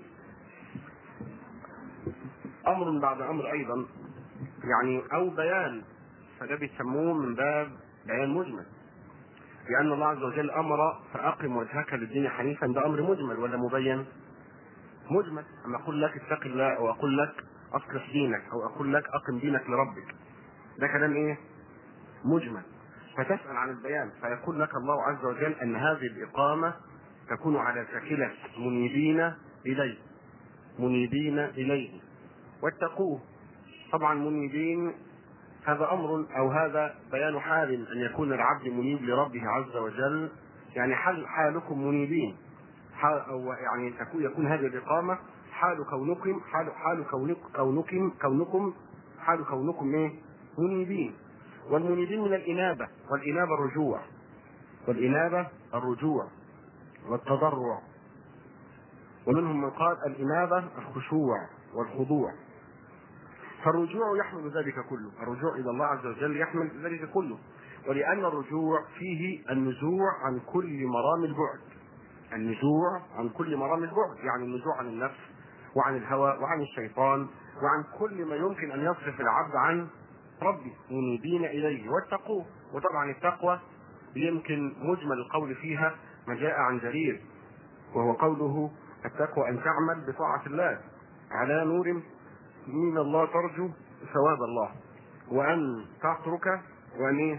امر بعد امر ايضا يعني او بيان فده بيسموه من باب بيان مجمل لان الله عز وجل امر فاقم وجهك للدين حنيفا ده امر مجمل ولا مبين؟ مجمل اما اقول لك اتق الله او اقول لك اصلح دينك او اقول لك اقم دينك لربك ده كلام ايه؟ مجمل فتسال عن البيان فيقول لك الله عز وجل ان هذه الاقامه تكون على شاكله منيبين اليه منيبين اليه واتقوه طبعا منيبين هذا امر او هذا بيان حال ان يكون العبد منيب لربه عز وجل يعني حال حالكم منيبين حال او يعني تكون يكون هذه الاقامه حال كونكم حال حال كونك كونكم كونكم حال كونكم ايه؟ منيبين والمنيبين من الانابه والانابه الرجوع والانابه الرجوع والتضرع ومنهم من قال الانابه الخشوع والخضوع فالرجوع يحمل ذلك كله الرجوع الى الله عز وجل يحمل ذلك كله ولان الرجوع فيه النزوع عن كل مرام البعد النزوع عن كل مرام البعد يعني النزوع عن النفس وعن الهوى وعن الشيطان وعن كل ما يمكن ان يصرف العبد عن ربي منيبين اليه واتقوه وطبعا التقوى يمكن مجمل القول فيها ما جاء عن جرير وهو قوله التقوى ان تعمل بطاعه الله على نور من الله ترجو ثواب الله وان تترك وان إيه؟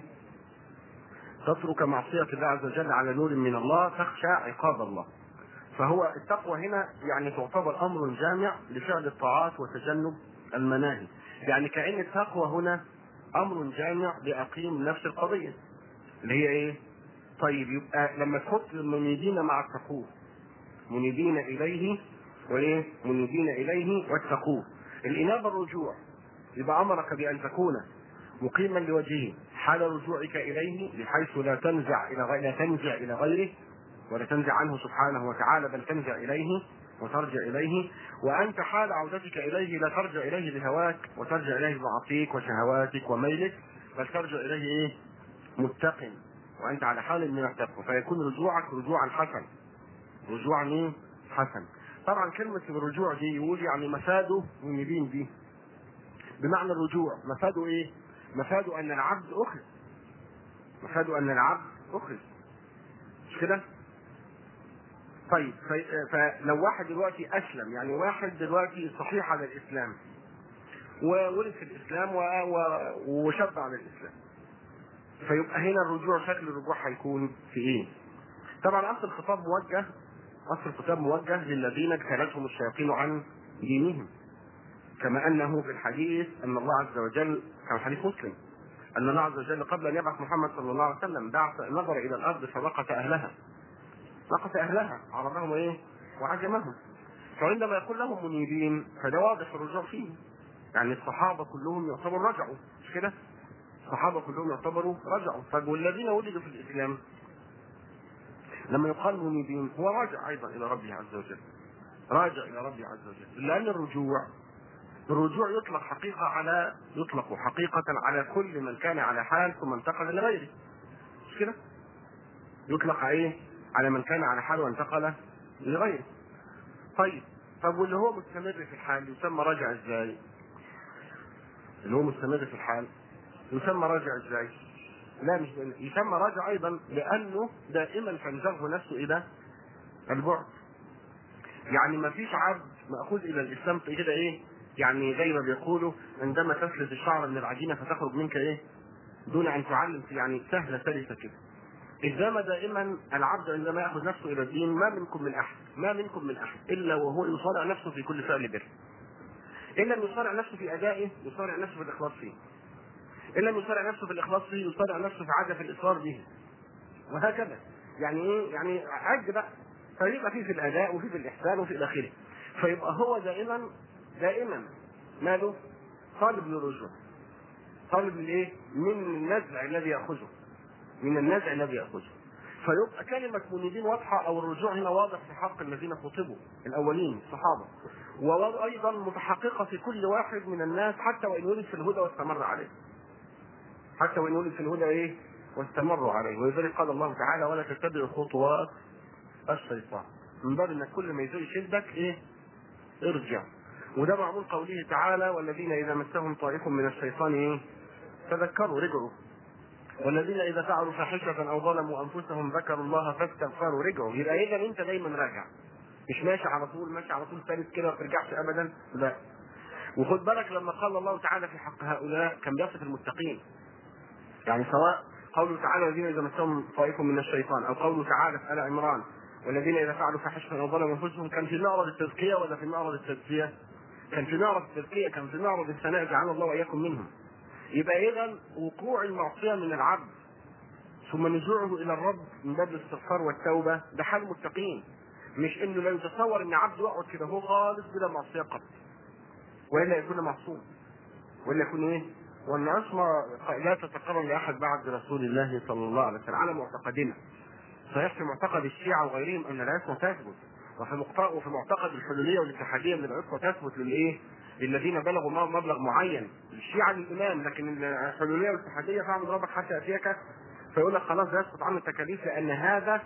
تترك معصية الله عز وجل على نور من الله تخشى عقاب الله فهو التقوى هنا يعني تعتبر امر جامع لفعل الطاعات وتجنب المناهي يعني كأن التقوى هنا امر جامع لاقيم نفس القضية اللي هي ايه طيب يبقى لما تحط المنيبين مع التقوى منيبين اليه وايه منيبين اليه واتقوه الانابه الرجوع يبقى امرك بان تكون مقيما لوجهه حال رجوعك اليه بحيث لا تنزع الى غير لا تنزع الى غيره ولا تنزع عنه سبحانه وتعالى بل تنزع اليه وترجع اليه وانت حال عودتك اليه لا ترجع اليه بهواك وترجع اليه بمعاصيك وشهواتك وميلك بل ترجع اليه ايه؟ متقن وانت على حال من التقوى فيكون رجوعك رجوعا حسن رجوعا ايه؟ حسن طبعا كلمة الرجوع دي يقول يعني مفاده منيبين دي بمعنى الرجوع مفاده ايه؟ مفاده ان العبد اخذ مفاده ان العبد اخذ مش كده؟ طيب في- فلو واحد دلوقتي اسلم يعني واحد دلوقتي صحيح على الاسلام وولد في الاسلام و... و... وشب على الاسلام فيبقى هنا الرجوع شكل الرجوع هيكون في ايه؟ طبعا اصل الخطاب موجه اصل الخطاب موجه للذين اجتالتهم الشياطين عن دينهم كما انه في الحديث ان الله عز وجل كما حديث مسلم ان الله عز وجل قبل ان يبعث محمد صلى الله عليه وسلم بعث نظر الى الارض فلقت اهلها لقت اهلها عربهم ايه وعجمهم فعندما يقول لهم منيبين فده واضح الرجوع فيه يعني الصحابه كلهم يعتبروا رجعوا مش كده؟ الصحابه كلهم يعتبروا رجعوا طيب والذين ولدوا في الاسلام لما يقال منيبين هو راجع ايضا الى ربه عز وجل راجع الى ربه عز وجل لان الرجوع الرجوع يطلق حقيقة على يطلق حقيقة على كل من كان على حال ثم انتقل لغيره مش كده؟ يطلق ايه؟ على من كان على حال وانتقل لغيره طيب طب واللي هو مستمر في الحال يسمى راجع ازاي؟ اللي هو مستمر في الحال يسمى راجع ازاي؟ لا مش يسمى راجع ايضا لانه دائما تنزغه نفسه الى البعد يعني ما فيش عبد ماخوذ الى الاسلام كده ايه يعني زي ما بيقولوا عندما تفلت الشعر من العجينه فتخرج منك ايه دون ان تعلم يعني سهله سلسه كده إذا دائما العبد عندما ياخذ نفسه الى الدين ما منكم من احد ما منكم من احد الا وهو يصارع نفسه في كل فعل بر ان لم يصارع نفسه في ادائه يصارع نفسه في الاخلاص فيه ان لم يصارع نفسه في الاخلاص فيه يصارع نفسه في عدم الاصرار به وهكذا يعني ايه يعني عد بقى فيبقى فيه في الاداء وفيه في الاحسان وفي الى اخره فيبقى هو دائما دائما ماله طالب للرجوع طالب للايه من النزع الذي ياخذه من النزع الذي ياخذه فيبقى كلمة منيبين واضحة أو الرجوع هنا واضح في حق الذين خطبوا الأولين الصحابة وأيضا متحققة في كل واحد من الناس حتى وإن ولد في الهدى واستمر عليه حتى وإن ولد في الهدى إيه واستمروا عليه ولذلك قال الله تعالى ولا تتبعوا خطوات الشيطان من باب انك كل ما يزول يشدك ايه ارجع وده معمول قوله تعالى والذين اذا مسهم طائف من الشيطان ايه تذكروا رجعوا والذين اذا فعلوا فاحشه او ظلموا انفسهم ذكروا الله فاستغفروا رجعوا يبقى اذا انت دايما راجع مش ماشي على طول ماشي على طول ثابت كده ما بترجعش ابدا لا وخد بالك لما قال الله تعالى في حق هؤلاء كان بيصف المتقين يعني سواء قوله تعالى والذين اذا مسهم طائف من الشيطان او قوله تعالى في ال عمران والذين اذا فعلوا فاحشه او ظلموا انفسهم كان في معرض التزكيه ولا في معرض التزكيه؟ كان في معرض التزكيه كان في معرض الثناء جعلنا الله واياكم منهم. يبقى اذا وقوع المعصيه من العبد ثم نزوعه الى الرب من باب الاستغفار والتوبه ده حال المتقين مش انه لا يتصور ان عبد يقعد كده هو خالص بلا معصيه قط والا يكون معصوم والا يكون ايه؟ والعصمه لا تتقرر لاحد بعد رسول الله صلى الله عليه وسلم على معتقدنا صحيح في معتقد الشيعة وغيرهم أن العصمة تثبت وفي مقت- وفي معتقد الحلولية والاتحادية أن العصمة تثبت للإيه؟ للذين بلغوا م- مبلغ معين الشيعة للإمام لكن الحلولية والاتحادية فاعبد ربك حتى يأتيك فيقول لك خلاص ده يسقط عنه التكاليف لأن هذا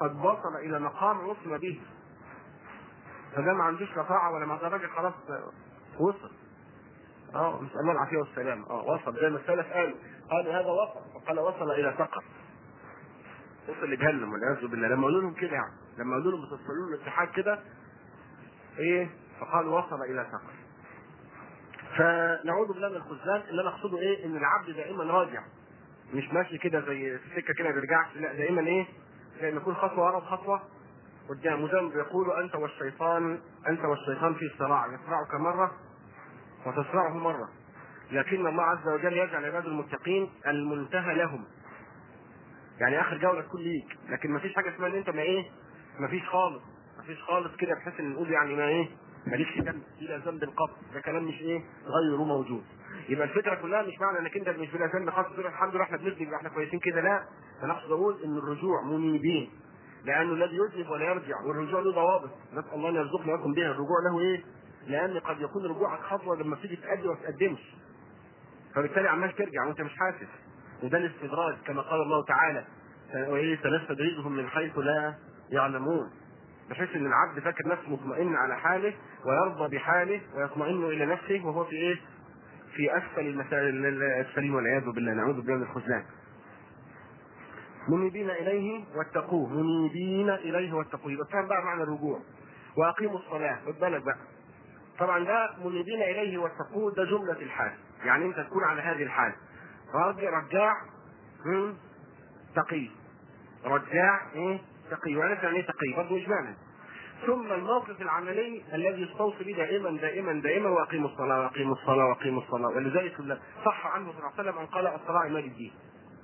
قد وصل الى مقام وصل به فده ما عندوش رفاعه ولا ما ده راجل خلاص وصل اه نسال الله العافيه والسلام اه وصل زي ما السلف قالوا قالوا هذا وصل وقال وصل الى سقر وصل لجهنم والعياذ بالله لما قالوا لهم كده يعني لما قالوا لهم بتصلون الاتحاد كده ايه فقالوا وصل الى سقر فنعوذ بالله من الخذلان اللي انا اقصده ايه ان العبد دائما راجع مش ماشي كده زي في سكه كده ما بيرجعش لا دائما ايه لان يكون خطوه ورا خطوه قدام وزي ما بيقولوا انت والشيطان انت والشيطان في صراع يصرعك مره وتصرعه مره لكن الله عز وجل يجعل عباد المتقين المنتهى لهم يعني اخر جوله تكون ليك لكن ما فيش حاجه اسمها ان انت ما ايه ما فيش خالص ما فيش خالص كده بحيث ان نقول يعني ما ايه مالكش ذنب الى ذنب القبر ده كلام مش ايه غير موجود يبقى الفكره كلها مش معنى انك انت مش بلا ذنب خلاص تقول الحمد لله احنا بنذنب احنا كويسين كده لا انا اقصد اقول ان الرجوع منيبين لانه الذي يذنب ولا يرجع والرجوع له ضوابط نسال الله ان يرزقنا لكم بها الرجوع له ايه؟ لان قد يكون رجوعك خطوه لما تيجي تأدي وما تقدمش فبالتالي عمال ترجع وانت مش حاسس وده الاستدراج كما قال الله تعالى وايه سنستدرجهم من حيث لا يعلمون بحيث ان العبد فاكر نفسه مطمئن على حاله ويرضى بحاله ويطمئن الى نفسه وهو في ايه؟ في اسفل المسائل السليم والعياذ بالله نعوذ بالله من الخذلان. منيبين اليه واتقوه منيبين اليه واتقوه يبقى فاهم بقى معنى الرجوع واقيموا الصلاه خد بالك بقى طبعا ده منيبين اليه واتقوه ده جمله الحال يعني انت تكون على هذه الحال راجع رجاع مم، تقي رجاع ايه تقي وعرفنا يعني ايه تقي برضه اجمالا ثم الموقف العملي الذي يستوصي به دائما دائما دائما واقيموا الصلاه واقيموا الصلاه واقيموا الصلاه ولذلك صح عنه صلى الله عليه وسلم ان قال الصلاه عماد الدين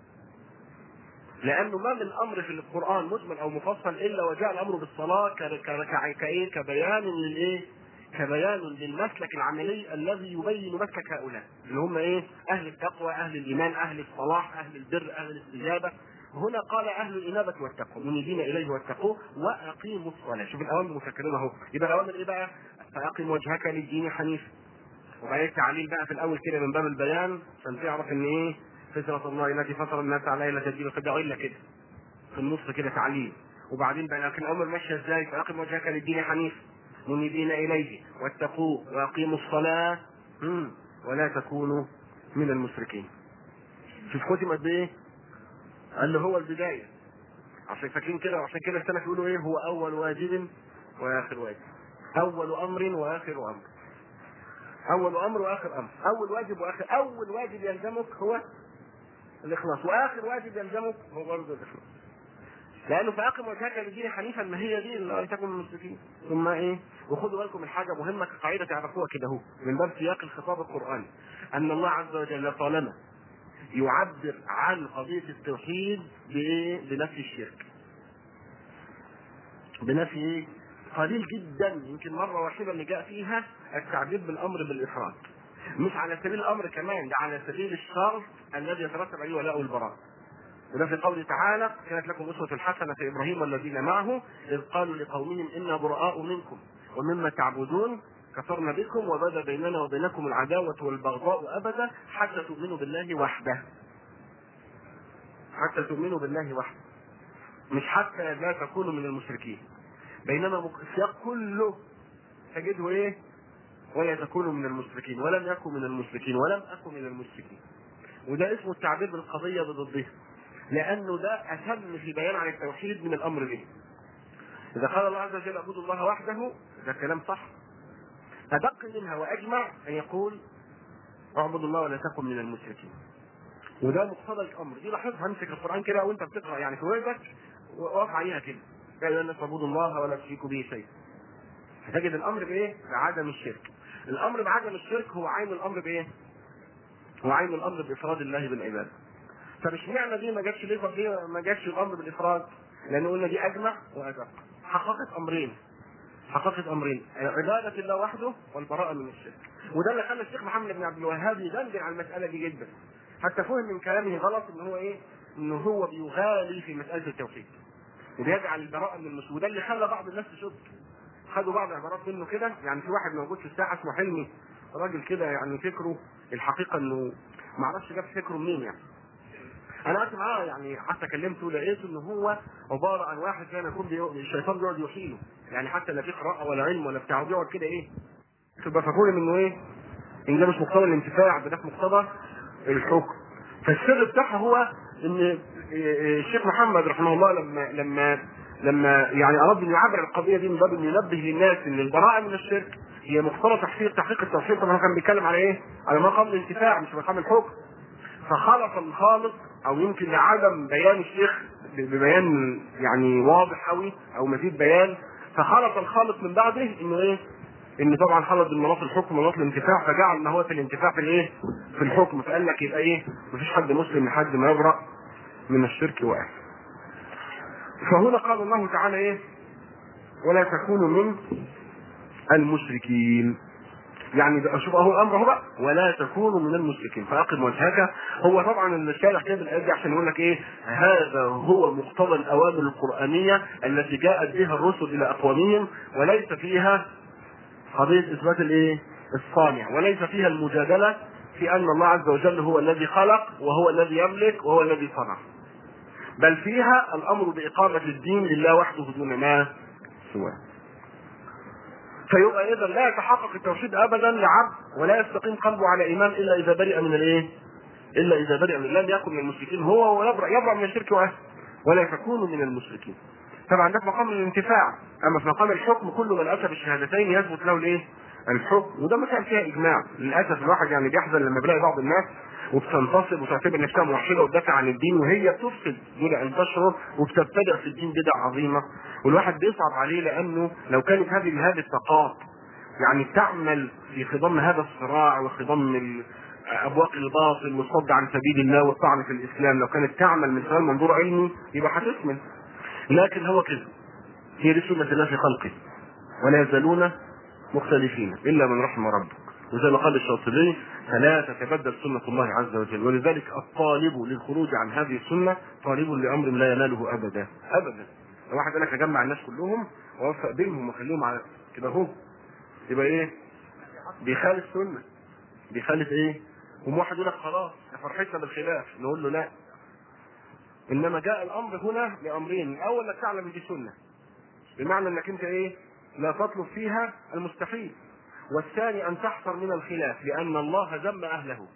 لانه ما من امر في القران مجمل او مفصل الا وجاء الامر بالصلاه ك- ك- ك- كايه كبيان للايه؟ كبيان للمسلك العملي الذي يبين مسلك هؤلاء اللي هم ايه؟ اهل التقوى، اهل الايمان، اهل الصلاح، اهل البر، اهل الاستجابه. هنا قال اهل الانابه والتقوى منيبين اليه واتقوه واقيموا الصلاه، شوف الاوامر مفكرين اهو، يبقى الاوامر ايه بقى؟ فاقم وجهك للدين حنيفا. وبعدين التعليل بقى في الاول كده من باب البيان عشان تعرف ان ايه؟ فطرة الله التي فطر الناس عليها لا تبديل كده الا كده في النص كده تعليل وبعدين بقى لكن الامر ماشيه ازاي فاقم وجهك للدين حنيف منيبين اليه واتقوه واقيموا الصلاه مم. ولا تكونوا من المشركين شوف ختم قد ايه؟ اللي هو البدايه عشان فاكرين كده وعشان كده السلف يقولوا ايه هو اول واجب واخر واجب اول امر واخر امر اول امر واخر امر اول واجب واخر اول واجب يلزمك هو الاخلاص واخر واجب يلزمك هو برضه الاخلاص لانه فاقم وجهك للدين حنيفا ما هي دي لا تكن من المشركين ثم ايه وخدوا بالكم من حاجه مهمه كقاعده تعرفوها كده اهو من باب سياق الخطاب القراني ان الله عز وجل طالما يعبر عن قضيه التوحيد بايه؟ بنفي الشرك. بنفي ايه؟ قليل جدا يمكن مره واحده اللي جاء فيها التعبير بالامر بالافراد. مش على سبيل الامر كمان ده على سبيل الشرط الذي يترتب عليه ولاء البراء. وده في قوله تعالى كانت لكم اسوه حسنه في ابراهيم والذين معه اذ قالوا لقومهم انا براء منكم ومما تعبدون كفرنا بكم وبدا بيننا وبينكم العداوه والبغضاء ابدا حتى تؤمنوا بالله وحده. حتى تؤمنوا بالله وحده. مش حتى لا تكونوا من المشركين. بينما السياق كله تجده ايه؟ ولا تكونوا من المشركين ولم يكن من المشركين ولم اكن من المشركين. وده اسمه التعبير بالقضيه بضدها. لانه ده اتم في بيان عن التوحيد من الامر به. اذا قال الله عز وجل اعبدوا الله وحده ده كلام صح. ادق منها واجمع ان يقول اعبدوا الله ولا تكن من المشركين. وده مقتضى الامر دي لاحظها امسك القران كده وانت بتقرا يعني في ورقك وقف عليها كده. يا ايها الناس اعبدوا الله ولا تشركوا به شيئا. هتجد الامر بايه؟ بعدم الشرك. الامر بعدم الشرك هو عين الامر بايه؟ هو عين الامر بافراد الله بالعباده. طب اشمعنى دي ما جاتش ليه طب ليه ما جاتش الامر بالافراد؟ لان قلنا دي اجمع وادق. حققت امرين. حققت امرين عباده الله وحده والبراءه من الشرك. وده اللي خلى الشيخ محمد بن عبد الوهاب يدندن على المساله دي جدا. حتى فهم من كلامه غلط ان هو ايه؟ ان هو بيغالي في مساله التوحيد. وبيجعل البراءه من المشرك وده اللي خلى بعض الناس تشك. خدوا بعض عبارات منه كده يعني في واحد موجود في الساحه اسمه حلمي راجل كده يعني فكره الحقيقه انه ما اعرفش جاب فكره منين يعني انا قعدت معاه يعني حتى كلمته لقيت ان هو عباره عن واحد كان يكون بي... الشيطان بيقعد يحيله يعني حتى لا في قراءه ولا علم ولا بتاع بيقعد كده ايه تبقى فاكرين انه ايه ان ده مش مقتضى الانتفاع ده مقتضى الحكم فالسر بتاعها هو ان الشيخ محمد رحمه الله لما لما لما يعني اراد ان يعبر القضيه دي من باب انه ينبه للناس ان البراءه من الشرك هي مقتضى تحقيق تحقيق التوحيد طبعا هو كان بيتكلم على ايه؟ على مقام الانتفاع مش مقام الحكم فخلط الخالط او يمكن لعدم بيان الشيخ ببيان يعني واضح قوي او مزيد بيان فخلط الخالط من بعده انه ايه؟ ان طبعا خلط بين مناط الحكم ومناط الانتفاع فجعل ما هو في الانتفاع في الايه؟ في الحكم فقال لك يبقى ايه؟ مفيش حد مسلم لحد ما يبرأ من الشرك واهله. فهنا قال الله تعالى ايه؟ ولا تكونوا من المشركين. يعني بقى شوف اهو الامر اهو بقى ولا تكونوا من المشركين فاقم وجهك هو طبعا الشارح كده الايه دي عشان يقول لك ايه هذا هو مقتضى الاوامر القرانيه التي جاءت بها الرسل الى اقوامهم وليس فيها قضيه اثبات الايه؟ الصانع وليس فيها المجادله في ان الله عز وجل هو الذي خلق وهو الذي يملك وهو الذي صنع. بل فيها الامر باقامه الدين لله وحده دون ما سواه. فيبقى اذا لا يتحقق التوحيد ابدا لعبد ولا يستقيم قلبه على ايمان الا اذا برئ من الايه؟ الا اذا برئ من لم يكن من المشركين هو ويبرأ يبرأ من الشرك واهله ولا تكون من المشركين. طبعا ده في مقام الانتفاع اما في مقام الحكم كل من اتى بالشهادتين يثبت له الايه؟ الحكم وده مسألة فيها اجماع للاسف الواحد يعني بيحزن لما بيلاقي بعض الناس وبتنتصب وتعتبر نفسها موحده وتدافع عن الدين وهي بتفسد دون ان تشعر وبتبتدع في الدين بدع عظيمه والواحد بيصعب عليه لانه لو كانت هذه هذه الطاقات يعني تعمل في خضم هذا الصراع وخضم ال- ابواق الباطل والصد عن سبيل الله والطعن في الاسلام لو كانت تعمل من خلال منظور علمي يبقى هتثمن لكن هو كده هي دي سنه الله في خلقه ولا يزالون مختلفين الا من رحم ربك وزي ما قال الشاطبي فلا تتبدل سنة الله عز وجل ولذلك الطالب للخروج عن هذه السنة طالب لأمر لا يناله أبدا أبدا لو واحد قال لك أجمع الناس كلهم وأوفق بينهم وأخليهم على كده أهو يبقى إيه؟ بيخالف سنة بيخالف إيه؟ قوم واحد يقول لك خلاص يا فرحتنا بالخلاف نقول له لا إنما جاء الأمر هنا لأمرين الأول إنك تعلم إن دي سنة بمعنى إنك أنت إيه؟ لا تطلب فيها المستحيل والثاني ان تحذر من الخلاف لان الله ذم اهله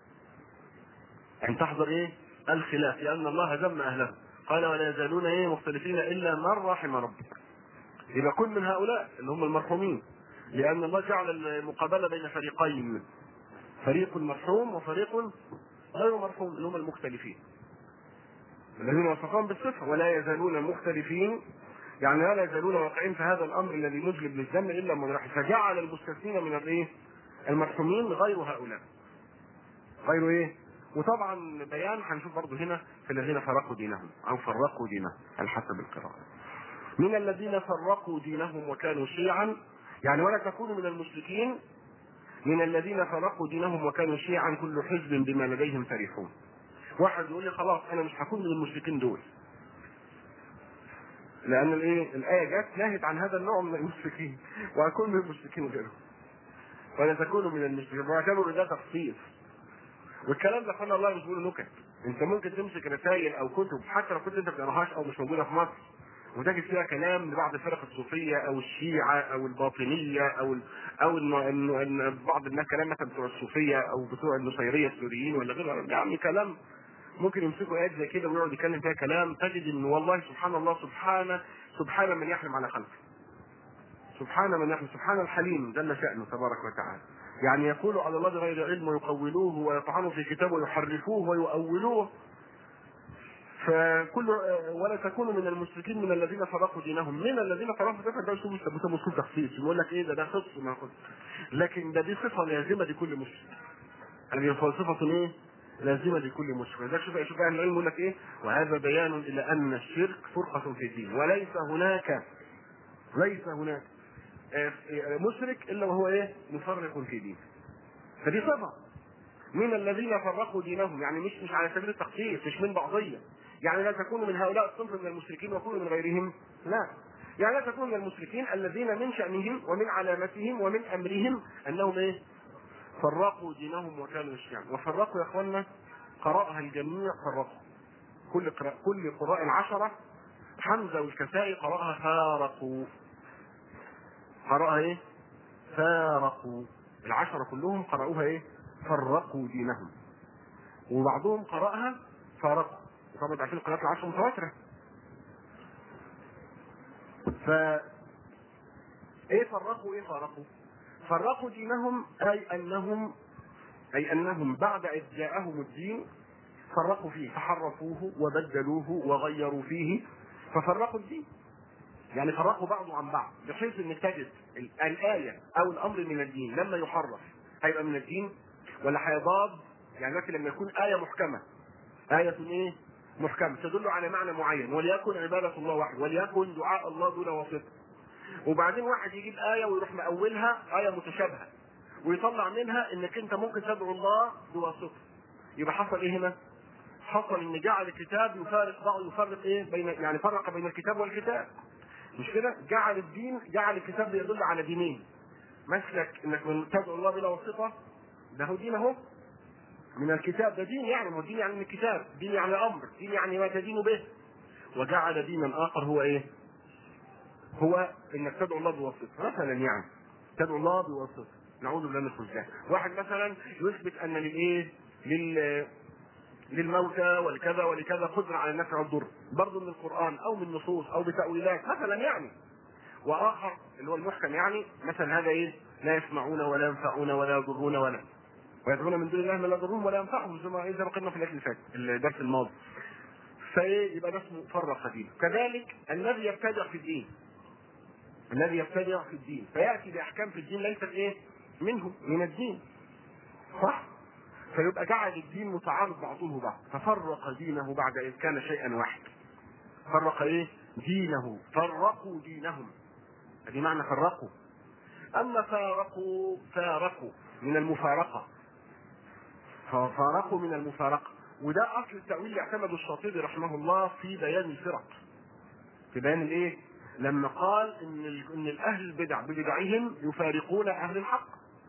ان تحذر ايه الخلاف لان الله ذم اهله قال ولا يزالون ايه مختلفين الا من رحم ربك يبقى كل من هؤلاء اللي هم المرحومين لان الله جعل المقابله بين فريقين فريق مرحوم وفريق غير مرحوم اللي هم المختلفين الذين وصفهم بالصفه ولا يزالون مختلفين يعني لا يزالون واقعين في هذا الامر الذي مجلب للذم الا من رحم فجعل المستثنين من الايه؟ المرحومين غير هؤلاء. غير ايه؟ وطبعا بيان هنشوف برضه هنا في الذين فرقوا دينهم او فرقوا دينهم على حسب القراءه. من الذين فرقوا دينهم وكانوا شيعا يعني ولا تكونوا من المشركين من الذين فرقوا دينهم وكانوا شيعا كل حزب بما لديهم فرحون. واحد يقول لي خلاص انا مش هكون من المشركين دول. لان الايه الايه جت نهت عن هذا النوع من المشركين وهكون من المشركين غيرهم ولا تكونوا من المشركين واعتبروا ده تخصيص والكلام ده قال الله مش بيقول نكت انت ممكن تمسك رسائل او كتب حتى لو كنت انت ما بتقراهاش او مش موجوده في مصر وتجد فيها كلام لبعض الفرق الصوفيه او الشيعه او الباطنيه او ال او إن إن إن بعض الناس كلام مثلا بتوع الصوفيه او بتوع النصيريه السوريين ولا غيره يعني كلام ممكن يمسكوا ايات زي كده ويقعد يتكلم فيها كلام تجد ان والله سبحان الله سبحان سبحان من يحلم على خلقه. سبحان من يحلم سبحان الحليم جل شانه تبارك وتعالى. يعني يقول على الله بغير علم ويقولوه ويطعنوا في كتابه ويحرفوه ويؤولوه فكل ولا تكونوا من المشركين من الذين فرقوا دينهم من الذين فرقوا دينهم ده اسلوب بيسموه اسلوب تخصيص يقول لك ايه ده ده خص ما خص لكن ده دي صفه لازمه لكل مشرك هذه صفه ايه؟ لازمه لكل مشرك لذلك شوف شوف اهل العلم يقول لك ايه وهذا بيان الى ان الشرك فرقه في الدين وليس هناك ليس هناك آه، آه، مشرك الا وهو ايه مفرق في دينه فدي صفه من الذين فرقوا دينهم يعني مش مش على سبيل التخصيص مش من بعضيه يعني لا تكونوا من هؤلاء الصنف من المشركين وكونوا من غيرهم لا يعني لا تكونوا من المشركين الذين من شأنهم ومن علامتهم ومن أمرهم أنهم إيه فرقوا دينهم وكانوا شيعا وفرقوا يا اخوانا قرأها الجميع فرقوا كل قراء كل قراء العشره حمزه والكسائي قراها فارقوا قراها ايه؟ فارقوا العشره كلهم قرأوها ايه؟ فرقوا دينهم وبعضهم قرأها فارقوا طبعا عارفين القراءات العشر متواتره ف ايه فرقوا ايه فارقوا؟ فرقوا دينهم اي انهم اي انهم بعد اذ جاءهم الدين فرقوا فيه فحرفوه وبدلوه وغيروا فيه ففرقوا الدين يعني فرقوا بعضه عن بعض بحيث انك تجد الايه او الامر من الدين لما يحرف هيبقى من الدين ولا هيضاد يعني لكن لما يكون ايه محكمه ايه ايه محكمه تدل على معنى معين وليكن عباده الله وحده وليكن دعاء الله دون واسطه وبعدين واحد يجيب ايه ويروح مأولها ايه متشابهه ويطلع منها انك انت ممكن تدعو الله بواسطه يبقى حصل ايه هنا؟ حصل ان جعل الكتاب يفارق بعض يفرق ايه بين يعني فرق بين الكتاب والكتاب مش كده؟ جعل الدين جعل الكتاب يدل على دينين مسلك انك من تدعو الله بلا واسطه ده هو دين اهو من الكتاب ده دين يعني ما هو دين يعني من الكتاب دين يعني امر دين يعني ما تدين به وجعل دينا اخر هو ايه؟ هو انك تدعو الله بواسطه مثلا يعني تدعو الله بواسطه نعوذ بالله من الخذلان واحد مثلا يثبت ان للايه؟ لل للموتى والكذا ولكذا قدرة على النفع والضر برضه من القرآن أو من نصوص أو بتأويلات مثلا يعني وآخر اللي هو المحكم يعني مثلا هذا إيه لا يسمعون ولا ينفعون ولا يضرون ولا ويدعون من دون الله ما لا يضرهم ولا ينفعهم زي ما زي ما قلنا في الاكل اللي فات الدرس الماضي فايه يبقى ده اسمه فرق دين كذلك الذي يبتدع في الدين الذي يبتدع في الدين فياتي باحكام في الدين ليست ايه منه من الدين صح فيبقى جعل الدين متعارض بعضه بعض ففرق دينه بعد إذ كان شيئا واحد فرق ايه دينه فرقوا دينهم ادي معنى فرقوا اما فارقوا فارقوا من المفارقه ففارقوا من المفارقه وده اصل التاويل اللي اعتمده الشاطبي رحمه الله في بيان الفرق في بيان الايه لما قال ان ال- ان الاهل البدع ببدعهم يفارقون اهل الحق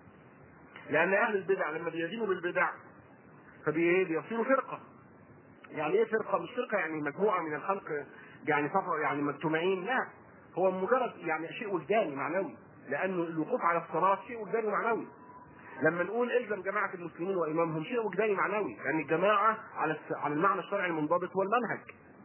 لان اهل البدع لما بيدينوا بالبدع فبايه بيصيروا فرقه يعني ايه فرقه مش فرقه يعني مجموعه من الخلق يعني سفر يعني مجتمعين لا هو مجرد يعني شيء وجداني معنوي لانه الوقوف على الصراط شيء وجداني معنوي لما نقول الزم جماعه المسلمين وامامهم شيء وجداني معنوي لان الجماعه على الس- على المعنى الشرعي المنضبط هو المنهج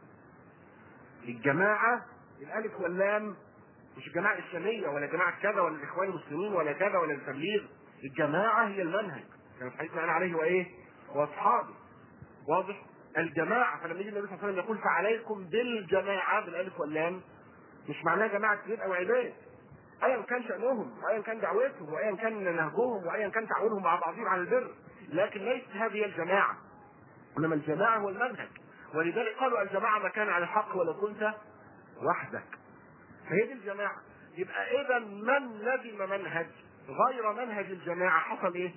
الجماعه الالف واللام مش الجماعه الاسلاميه ولا جماعه كذا ولا الاخوان المسلمين ولا كذا ولا التبليغ الجماعه هي المنهج كان في حديث عليه وايه واصحابه واضح الجماعه فلما يجي النبي صلى الله عليه وسلم يقول فعليكم بالجماعه بالالف واللام مش معناه جماعه كبير او عباد ايا كان شانهم وايا كان دعوتهم وايا كان نهجهم وايا كان تعاونهم مع بعضهم على البر لكن ليست هذه الجماعه انما الجماعه هو المنهج ولذلك قالوا الجماعه ما كان على الحق ولو كنت وحدك فهي دي الجماعه يبقى اذا من لزم منهج غير منهج الجماعه حصل ايه؟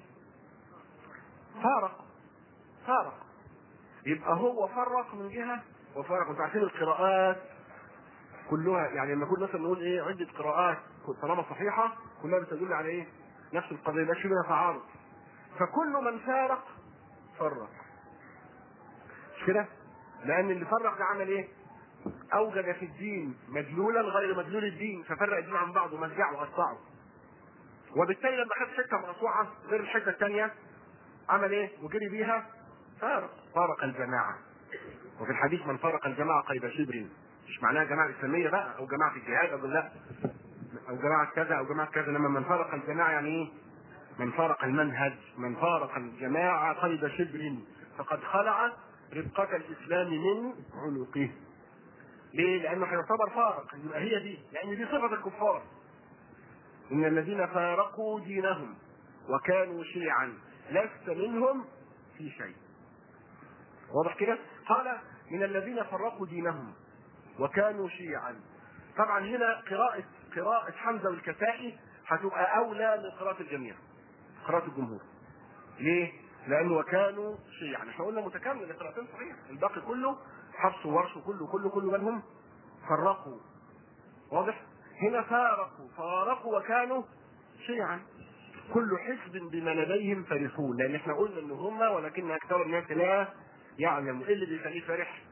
فارق فارق يبقى هو فرق من جهه وفرق انتوا عارفين القراءات كلها يعني لما كنا مثلا نقول ايه عده قراءات طالما صحيحه كلها بتدل على ايه؟ نفس القضيه ما فيها تعارض فكل من فارق فرق مش كده؟ لان اللي فرق ده عمل ايه؟ اوجد في الدين مدلولا غير مدلول الدين ففرق الدين عن بعضه ومزجعه وقطعه وبالتالي لما خد حته مقطوعه غير الحته الثانيه عمل ايه؟ وجري بيها فارق فارق الجماعه وفي الحديث من فارق الجماعه قيد شبر مش معناها جماعه اسلاميه بقى او جماعه الجهاد او لا او جماعه كذا او جماعه كذا انما من فارق الجماعه يعني ايه؟ من فارق المنهج من فارق الجماعه قيد شبر فقد خلع ربقة الاسلام من عنقه ليه؟ لانه هيعتبر فارق يبقى هي دي لان دي صفه الكفار ان الذين فارقوا دينهم وكانوا شيعا لست منهم في شيء واضح كده قال من الذين فرقوا دينهم وكانوا شيعا طبعا هنا قراءة قراءة حمزة والكسائي هتبقى أولى من قراءة الجميع قراءة الجمهور ليه؟ لأنه وكانوا شيعا احنا قلنا متكامل القراءتين صحيح الباقي كله حفص وورش كله كله كله منهم فرقوا واضح؟ هنا فارقوا فارقوا وكانوا شيعا كل حزب بما لديهم فرحون لان احنا قلنا ان هم ولكن اكثر الناس لا يعلموا ايه اللي بيخليه فرح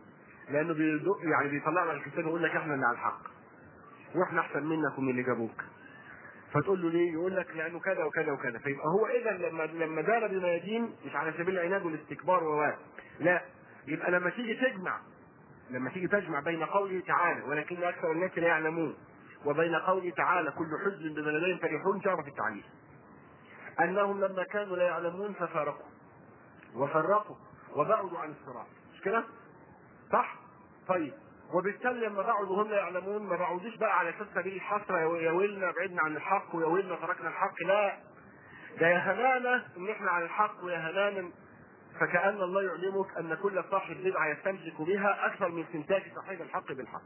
لانه بيدق يعني بيطلع لك الكتاب ويقول لك احنا اللي على الحق واحنا احسن منك ومن اللي جابوك فتقول له ليه؟ يقول لك لانه كذا وكذا وكذا فيبقى هو اذا لما لما دار بما يدين مش على سبيل العناد والاستكبار و لا يبقى لما تيجي تجمع لما تيجي تجمع بين قوله تعالى ولكن اكثر الناس لا يعلمون وبين قوله تعالى كل حزب بما لديهم فرحون تعرف التعليل انهم لما كانوا لا يعلمون ففارقوا وفرقوا وبعدوا عن الصراط مش كده؟ صح؟ طيب وبالتالي لما بعدوا هم لا يعلمون ما بعدوش بقى على اساس سبيل الحسره يا ويلنا بعدنا عن الحق ويا ويلنا تركنا الحق لا ده يا هنانا ان احنا على الحق ويا هنانا فكأن الله يعلمك أن كل صاحب بدعة يستمسك بها أكثر من استمساك صاحب الحق بالحق.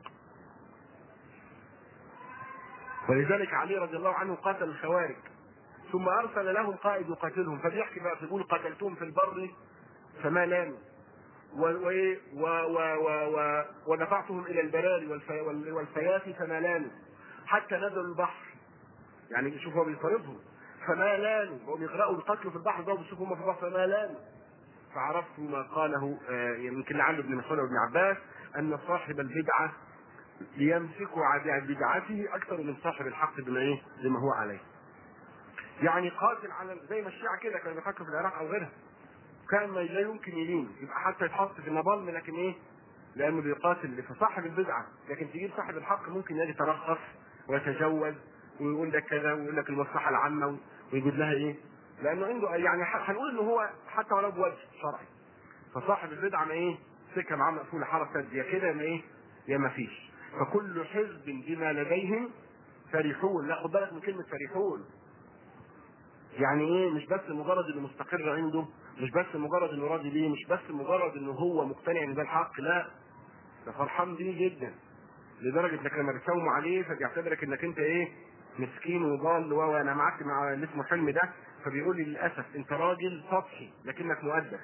ولذلك علي رضي الله عنه قاتل الخوارج ثم أرسل لهم قائد يقاتلهم فبيحكي بقى بيقول قتلتهم في البر فما لاموا و و و و و ودفعتهم إلى البراري والفي والفيافي فما لاموا حتى نزلوا البحر يعني شوف هو بيطاردهم فما لاموا هم يقرأوا القتل في البحر ده وبيشوفوا هم في البحر فما لاموا فعرفت ما قاله يمكن لعل ابن مسعود وابن عباس ان صاحب البدعه ليمسك بدعته اكثر من صاحب الحق بما ايه؟ بما هو عليه. يعني قاتل على زي ما الشيعه كده كانوا بيحكوا في العراق او غيرها. كان لا يمكن يلين يبقى حتى يتحط في النبالم لكن ايه؟ لانه بيقاتل فصاحب البدعه لكن تجيب صاحب الحق ممكن يجي يترخص ويتجوز ويقول لك كذا ويقول لك المصلحه العامه ويجيب لها ايه؟ لانه عنده يعني هنقول ان هو حتى ولو بوجه شرعي فصاحب البدعه ما ايه سكه معاه مقفوله حركه يا كده يا ما ايه يا ما فيش فكل حزب بما لديهم فرحون لا خد بالك من كلمه فرحون يعني ايه مش بس مجرد انه مستقر عنده مش بس مجرد انه راضي بيه مش بس مجرد انه هو مقتنع ان ده الحق لا ده فرحان بيه جدا لدرجه انك لما بتساوم عليه فبيعتبرك انك انت ايه مسكين وضال وانا معاك مع اللي اسمه حلم ده فبيقول لي للاسف انت راجل سطحي لكنك مؤدب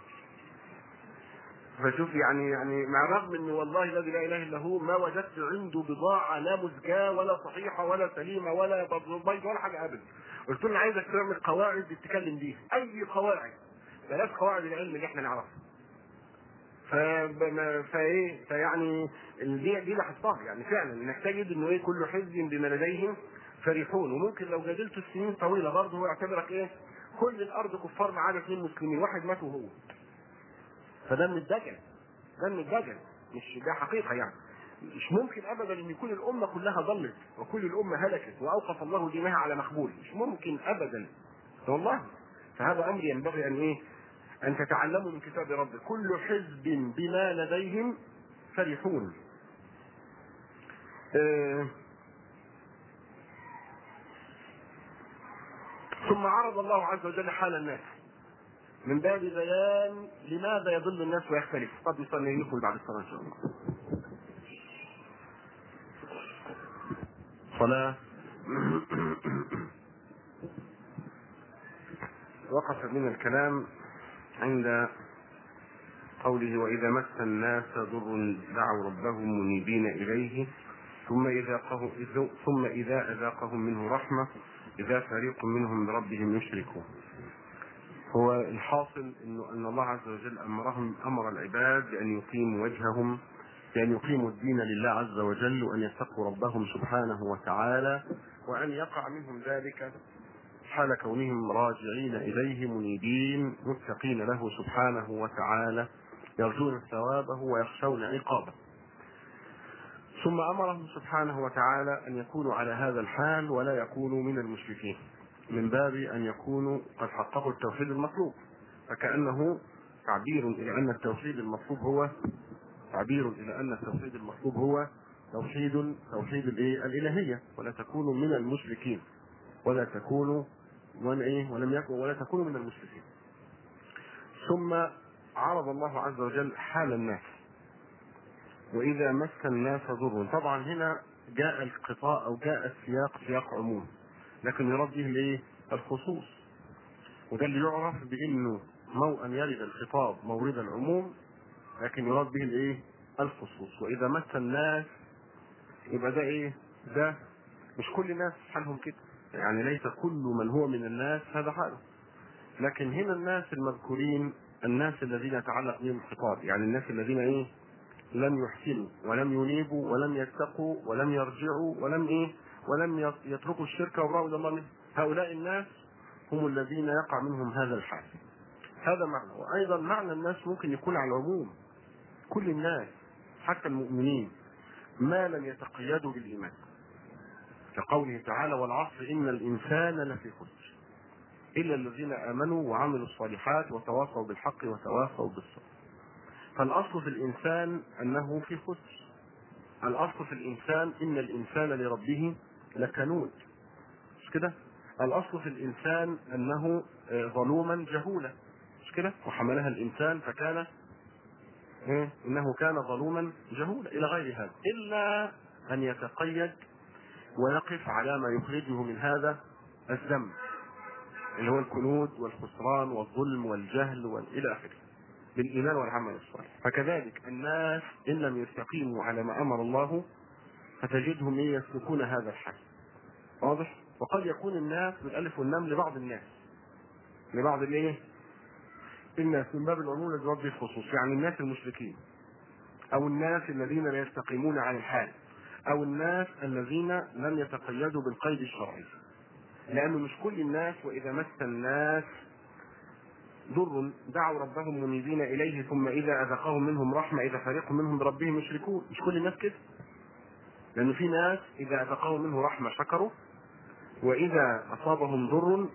فشوف يعني يعني مع الرغم انه والله الذي لا اله الا هو ما وجدت عنده بضاعه لا مزجاه ولا صحيحه ولا سليمه ولا بيض ولا حاجه ابدا قلت له عايزك تعمل قواعد تتكلم بيها اي قواعد بلاش قواعد العلم اللي احنا نعرفها فايه فيعني دي دي لاحظتها يعني فعلا انك تجد انه ايه كل حزب بما لديهم فرحون وممكن لو جادلته السنين طويله برضه هو يعتبرك ايه كل الارض كفار ما عدا اثنين مسلمين واحد مات وهو فده من الدجل ده من الدجل مش ده حقيقه يعني مش ممكن ابدا ان يكون الامه كلها ضلت وكل الامه هلكت واوقف الله دينها على مقبول مش ممكن ابدا والله فهذا امر ينبغي ان ايه ان تتعلموا من كتاب ربك كل حزب بما لديهم فرحون آه ثم عرض الله عز وجل حال الناس من باب بيان لماذا يضل الناس ويختلف قد يصلي لكم بعد الصلاه ان شاء الله صلاه وقف من الكلام عند قوله وإذا مس الناس ضر دعوا ربهم منيبين إليه ثم إذا ثم إذا أذاقهم منه رحمة إذا فريق منهم بربهم يشركون هو الحاصل انه ان الله عز وجل امرهم امر العباد بان يقيموا وجههم بان يقيموا الدين لله عز وجل وان يتقوا ربهم سبحانه وتعالى وان يقع منهم ذلك حال كونهم راجعين اليه منيبين متقين له سبحانه وتعالى يرجون ثوابه ويخشون عقابه ثم امرهم سبحانه وتعالى ان يكونوا على هذا الحال ولا يكونوا من المشركين من باب ان يكونوا قد حققوا التوحيد المطلوب فكانه تعبير الى ان التوحيد المطلوب هو تعبير الى ان التوحيد المطلوب هو توحيد توحيد الايه الالهيه ولا تكونوا من المشركين ولا تكونوا ولا ايه ولم يكن ولا تكونوا من المشركين ثم عرض الله عز وجل حال الناس واذا مس الناس ضر طبعا هنا جاء القطاع او جاء السياق سياق عموم لكن يراد به الايه الخصوص وده اللي يعرف بانه مو ان يرد الخطاب مورد العموم لكن يراد به الايه الخصوص واذا مس الناس يبقى ده ايه ده مش كل الناس حالهم كده يعني ليس كل من هو من الناس هذا حاله لكن هنا الناس المذكورين الناس الذين يتعلق بهم الخطاب يعني الناس الذين ايه لم يحسنوا ولم ينيبوا ولم يتقوا ولم يرجعوا ولم ايه ولم يتركوا الشرك وابرأوا الى الله منه هؤلاء الناس هم الذين يقع منهم هذا الحال هذا معنى وايضا معنى الناس ممكن يكون على العموم كل الناس حتى المؤمنين ما لم يتقيدوا بالايمان كقوله تعالى والعصر ان الانسان لفي خسر الا الذين امنوا وعملوا الصالحات وتواصوا بالحق وتواصوا بالصبر فالاصل في الانسان انه في خسر الاصل في الانسان ان الانسان لربه لكنود مش كده الاصل في الانسان انه ظلوما جهولا مش كده وحملها الانسان فكان إيه؟ انه كان ظلوما جهولا الى غير هذا الا ان يتقيد ويقف على ما يخرجه من هذا الذنب اللي هو الكنود والخسران والظلم والجهل والى اخره بالايمان والعمل الصالح فكذلك الناس ان لم يستقيموا على ما امر الله فتجدهم يسلكون هذا الحال واضح وقد يكون الناس بالالف واللام لبعض الناس لبعض الايه الناس من باب العموم لجواب الخصوص يعني الناس المشركين او الناس الذين لا يستقيمون على الحال او الناس الذين لم يتقيدوا بالقيد الشرعي لانه مش كل الناس واذا مس الناس ضر دعوا ربهم منيبين اليه ثم اذا اذقهم منهم رحمه اذا فريق منهم بربهم يشركون مش كل الناس كده لان في ناس اذا اذقهم منه رحمه شكروا واذا اصابهم ضر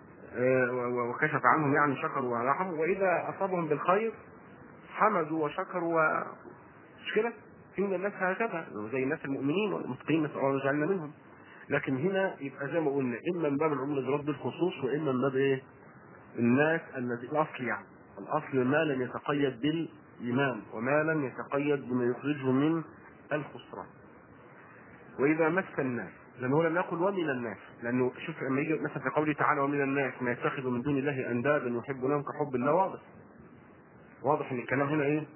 وكشف عنهم يعني شكروا ورحموا واذا اصابهم بالخير حمدوا وشكروا و... مش كده؟ في من الناس هكذا زي الناس المؤمنين والمتقين نسال الله يجعلنا منهم لكن هنا يبقى زي ما قلنا اما من باب العموم لرد الخصوص واما من باب ايه؟ الناس الذي الاصل يعني الاصل ما لم يتقيد بالايمان وما لم يتقيد بما يخرجه من الخسران واذا مس الناس لان هو لم يقل ومن الناس لانه شوف لما يجي مثلا في قوله تعالى ومن الناس ما يتخذ من دون الله اندادا يحبونهم كحب الله واضح واضح ان الكلام هنا ايه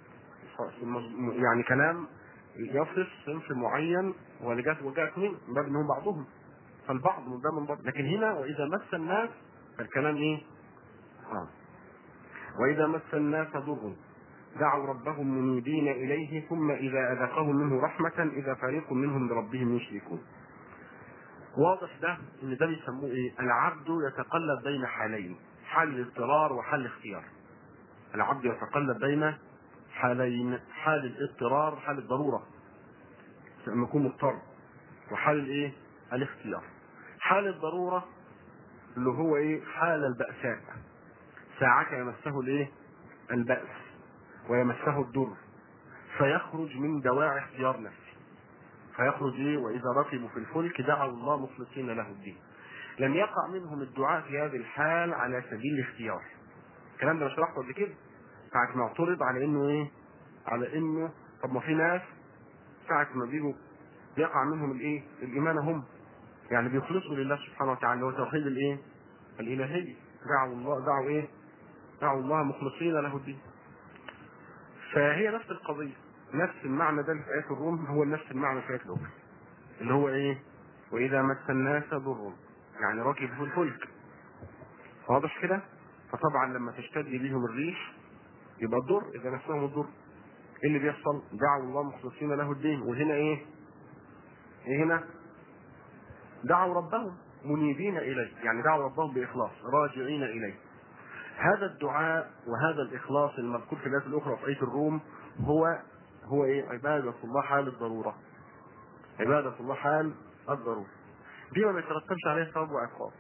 يعني كلام يصف صنف معين ولجات وجاءت من باب انهم بعضهم فالبعض من باب من بعض لكن هنا واذا مس الناس فالكلام ايه؟ آه. واذا مس الناس ضر دعوا ربهم منيبين اليه ثم اذا اذاقهم منه رحمه اذا فريق منهم بربهم يشركون. واضح ده ان ده بيسموه ايه؟ العبد يتقلب بين حالين، حال الاضطرار وحال الاختيار. العبد يتقلب بين حالين، حال الاضطرار حال الضروره. لما يكون مضطر. وحال الايه؟ الاختيار. حال الضروره اللي هو ايه؟ حال البأساء. ساعة يمسه الايه؟ البأس. ويمسه الضر فيخرج من دواعي اختيار نفسه فيخرج ايه واذا ركبوا في الفلك دعوا الله مخلصين له الدين لم يقع منهم الدعاء في هذه الحال على سبيل الاختيار الكلام ده انا شرحته قبل كده ساعة ما اعترض على انه ايه على انه طب ما في ناس ساعة ما بيجوا يقع منهم الايه الايمان هم يعني بيخلصوا لله سبحانه وتعالى هو توحيد الايه الالهية دعوا الله دعوا ايه دعوا الله مخلصين له الدين فهي نفس القضية نفس المعنى ده اللي في آية الروم هو نفس المعنى في آية الأخرى اللي هو إيه؟ وإذا مس الناس ضر يعني راكب في الفلك واضح كده؟ فطبعا لما تشتد بهم الريح يبقى الضر إذا مسهم الضر إيه اللي بيحصل؟ دعوا الله مخلصين له الدين وهنا إيه؟ إيه هنا؟ دعوا ربهم منيبين إليه يعني دعوا ربهم بإخلاص راجعين إليه هذا الدعاء وهذا الاخلاص المذكور في الايات الاخرى في ايه الروم هو هو ايه عباده الله حال الضروره عباده الله حال الضروره دي ما بيترتبش عليها ثواب وعقاب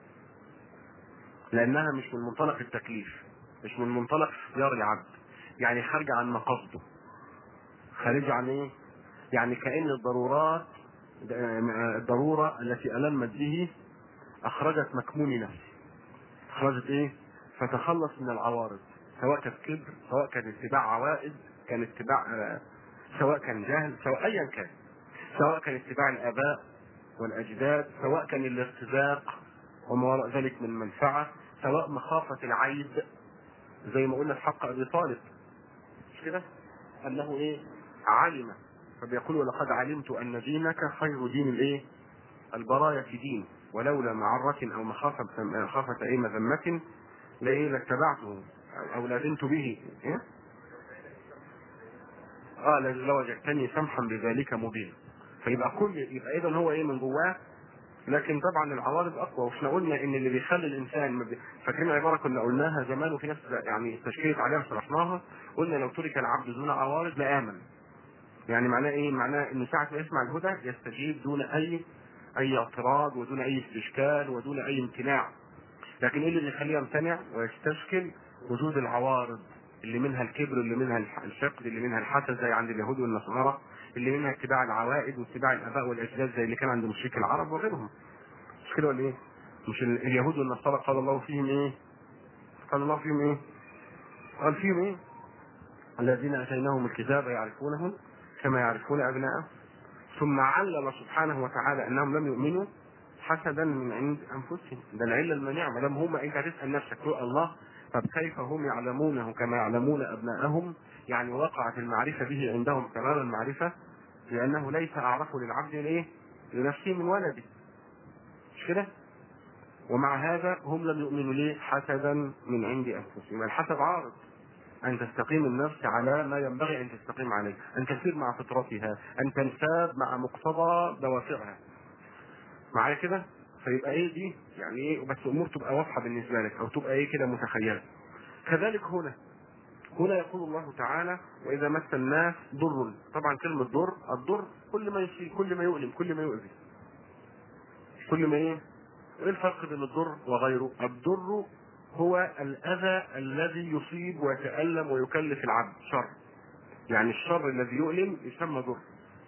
لانها مش من منطلق التكليف مش من منطلق اختيار العبد يعني خارجه عن مقاصده خارجه عن ايه يعني كان الضرورات الضروره التي المت به اخرجت مكمون نفسه اخرجت ايه فتخلص من العوارض سواء كانت كبر سواء كان اتباع عوائد كان اتباع سواء كان جهل سواء ايا كان سواء كان اتباع الاباء والاجداد سواء كان الارتزاق وما وراء ذلك من منفعه سواء مخافه العيب زي ما قلنا في حق ابي طالب مش كده؟ انه ايه؟ علم فبيقول ولقد علمت ان دينك خير دين الايه؟ البرايا في دين ولولا معرة او مخافة مخافة ايه مذمة لايه لاتبعته او لازمت به إيه؟ اه لوجدتني سمحا بذلك مبين فيبقى كل يبقى اذا هو ايه من جواه لكن طبعا العوارض اقوى واحنا قلنا ان اللي بيخلي الانسان ما بي- فاكرين العباره كنا قلناها زمان وفي ناس يعني استشكلت عليها وشرحناها قلنا لو ترك العبد دون عوارض لامن يعني معناه ايه؟ معناه انه ساعه ما يسمع الهدى يستجيب دون اي اي اعتراض ودون اي استشكال ودون اي امتناع لكن ايه اللي بيخليه يمتنع ويستشكل وجود العوارض اللي منها الكبر اللي منها الح- الحقد اللي منها الحسد زي عند اليهود والنصارى اللي منها اتباع العوائد واتباع الاباء والاجداد زي اللي كان عند مشركي العرب وغيرهم مش كده ولا ايه؟ مش ال- اليهود والنصارى قال الله فيهم ايه؟ قال الله فيهم ايه؟ قال فيهم ايه؟ الذين اتيناهم الكتاب يعرفونه كما يعرفون ابناءهم ثم علل سبحانه وتعالى انهم لم يؤمنوا حسدا من عند انفسهم ده العله المانعه ما دام هم انت هتسال نفسك تقول الله طب كيف هم يعلمونه كما يعلمون ابناءهم يعني وقعت المعرفه به عندهم تمام المعرفه لانه ليس اعرف للعبد ايه لنفسه من ولده مش كده ومع هذا هم لم يؤمنوا ليه حسدا من عند انفسهم الحسد عارض أن تستقيم النفس على ما ينبغي أن تستقيم عليه أن تسير مع فطرتها أن تنساب مع مقتضى دوافعها معايا كده فيبقى ايه دي يعني ايه بس امور تبقى واضحه بالنسبه لك او تبقى ايه كده متخيله كذلك هنا هنا يقول الله تعالى واذا مس الناس ضر طبعا كلمه ضر الضر كل ما يصيب كل ما يؤلم كل ما يؤذي كل ما ايه ايه الفرق بين الضر وغيره الضر هو الاذى الذي يصيب ويتالم ويكلف العبد شر يعني الشر الذي يؤلم يسمى ضر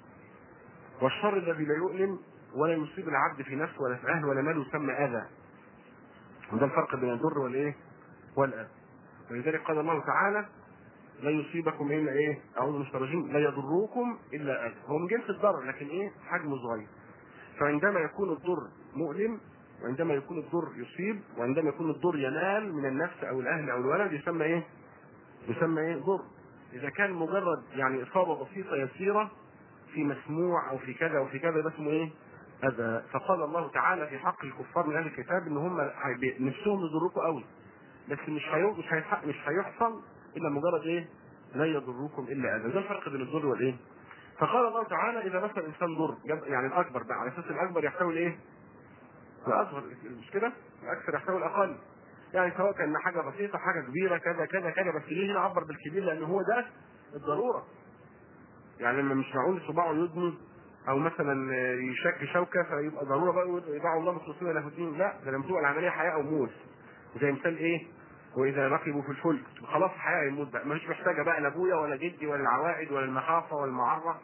والشر الذي لا يؤلم ولا يصيب العبد في نفسه ولا في اهله ولا ماله يسمى اذى وده الفرق بين الضر والايه والاذى ولذلك قال الله تعالى لا يصيبكم الا ايه اعوذ من الشيطان الرجيم لا يضركم الا اذى هو من جنس الضرر لكن ايه حجمه صغير فعندما يكون الضر مؤلم وعندما يكون الضر يصيب وعندما يكون الضر ينال من النفس او الاهل او الولد يسمى ايه يسمى ايه ضر اذا كان مجرد يعني اصابه بسيطه يسيره في مسموع او في كذا او في كذا ده اسمه ايه هذا فقال الله تعالى في حق الكفار من اهل الكتاب ان هم هيبي- نفسهم يضروكم قوي بس مش هيو مش هيحق مش هيحصل الا مجرد ايه لا يضركم الا اذى ده الفرق بين الضر والايه فقال الله تعالى اذا مس الانسان ضر جاب- يعني الاكبر بقى على اساس الاكبر يحتوي الايه الاصغر مش كده الاكثر يحتوي الاقل يعني سواء كان حاجه بسيطه حاجه كبيره كذا كذا كذا بس ليه هنا عبر بالكبير لان هو ده الضروره يعني لما مش معقول صباعه يدني او مثلا يشك شوكه فيبقى ضروره بقى يدعوا الله مخلصين له الدين لا ده لما تبقى العمليه حياه او موت زي مثال ايه واذا ركبوا في الفلك خلاص الحياه يموت بقى مش محتاجه بقى لا ابويا ولا جدي ولا العوائد ولا المخافه ولا المعره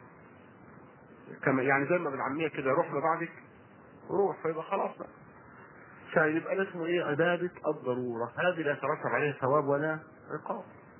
كما يعني زي ما بالعاميه كده روح لبعضك روح فيبقى خلاص بقى فيبقى ده اسمه ايه عباده الضروره هذه لا يترتب عليها ثواب ولا عقاب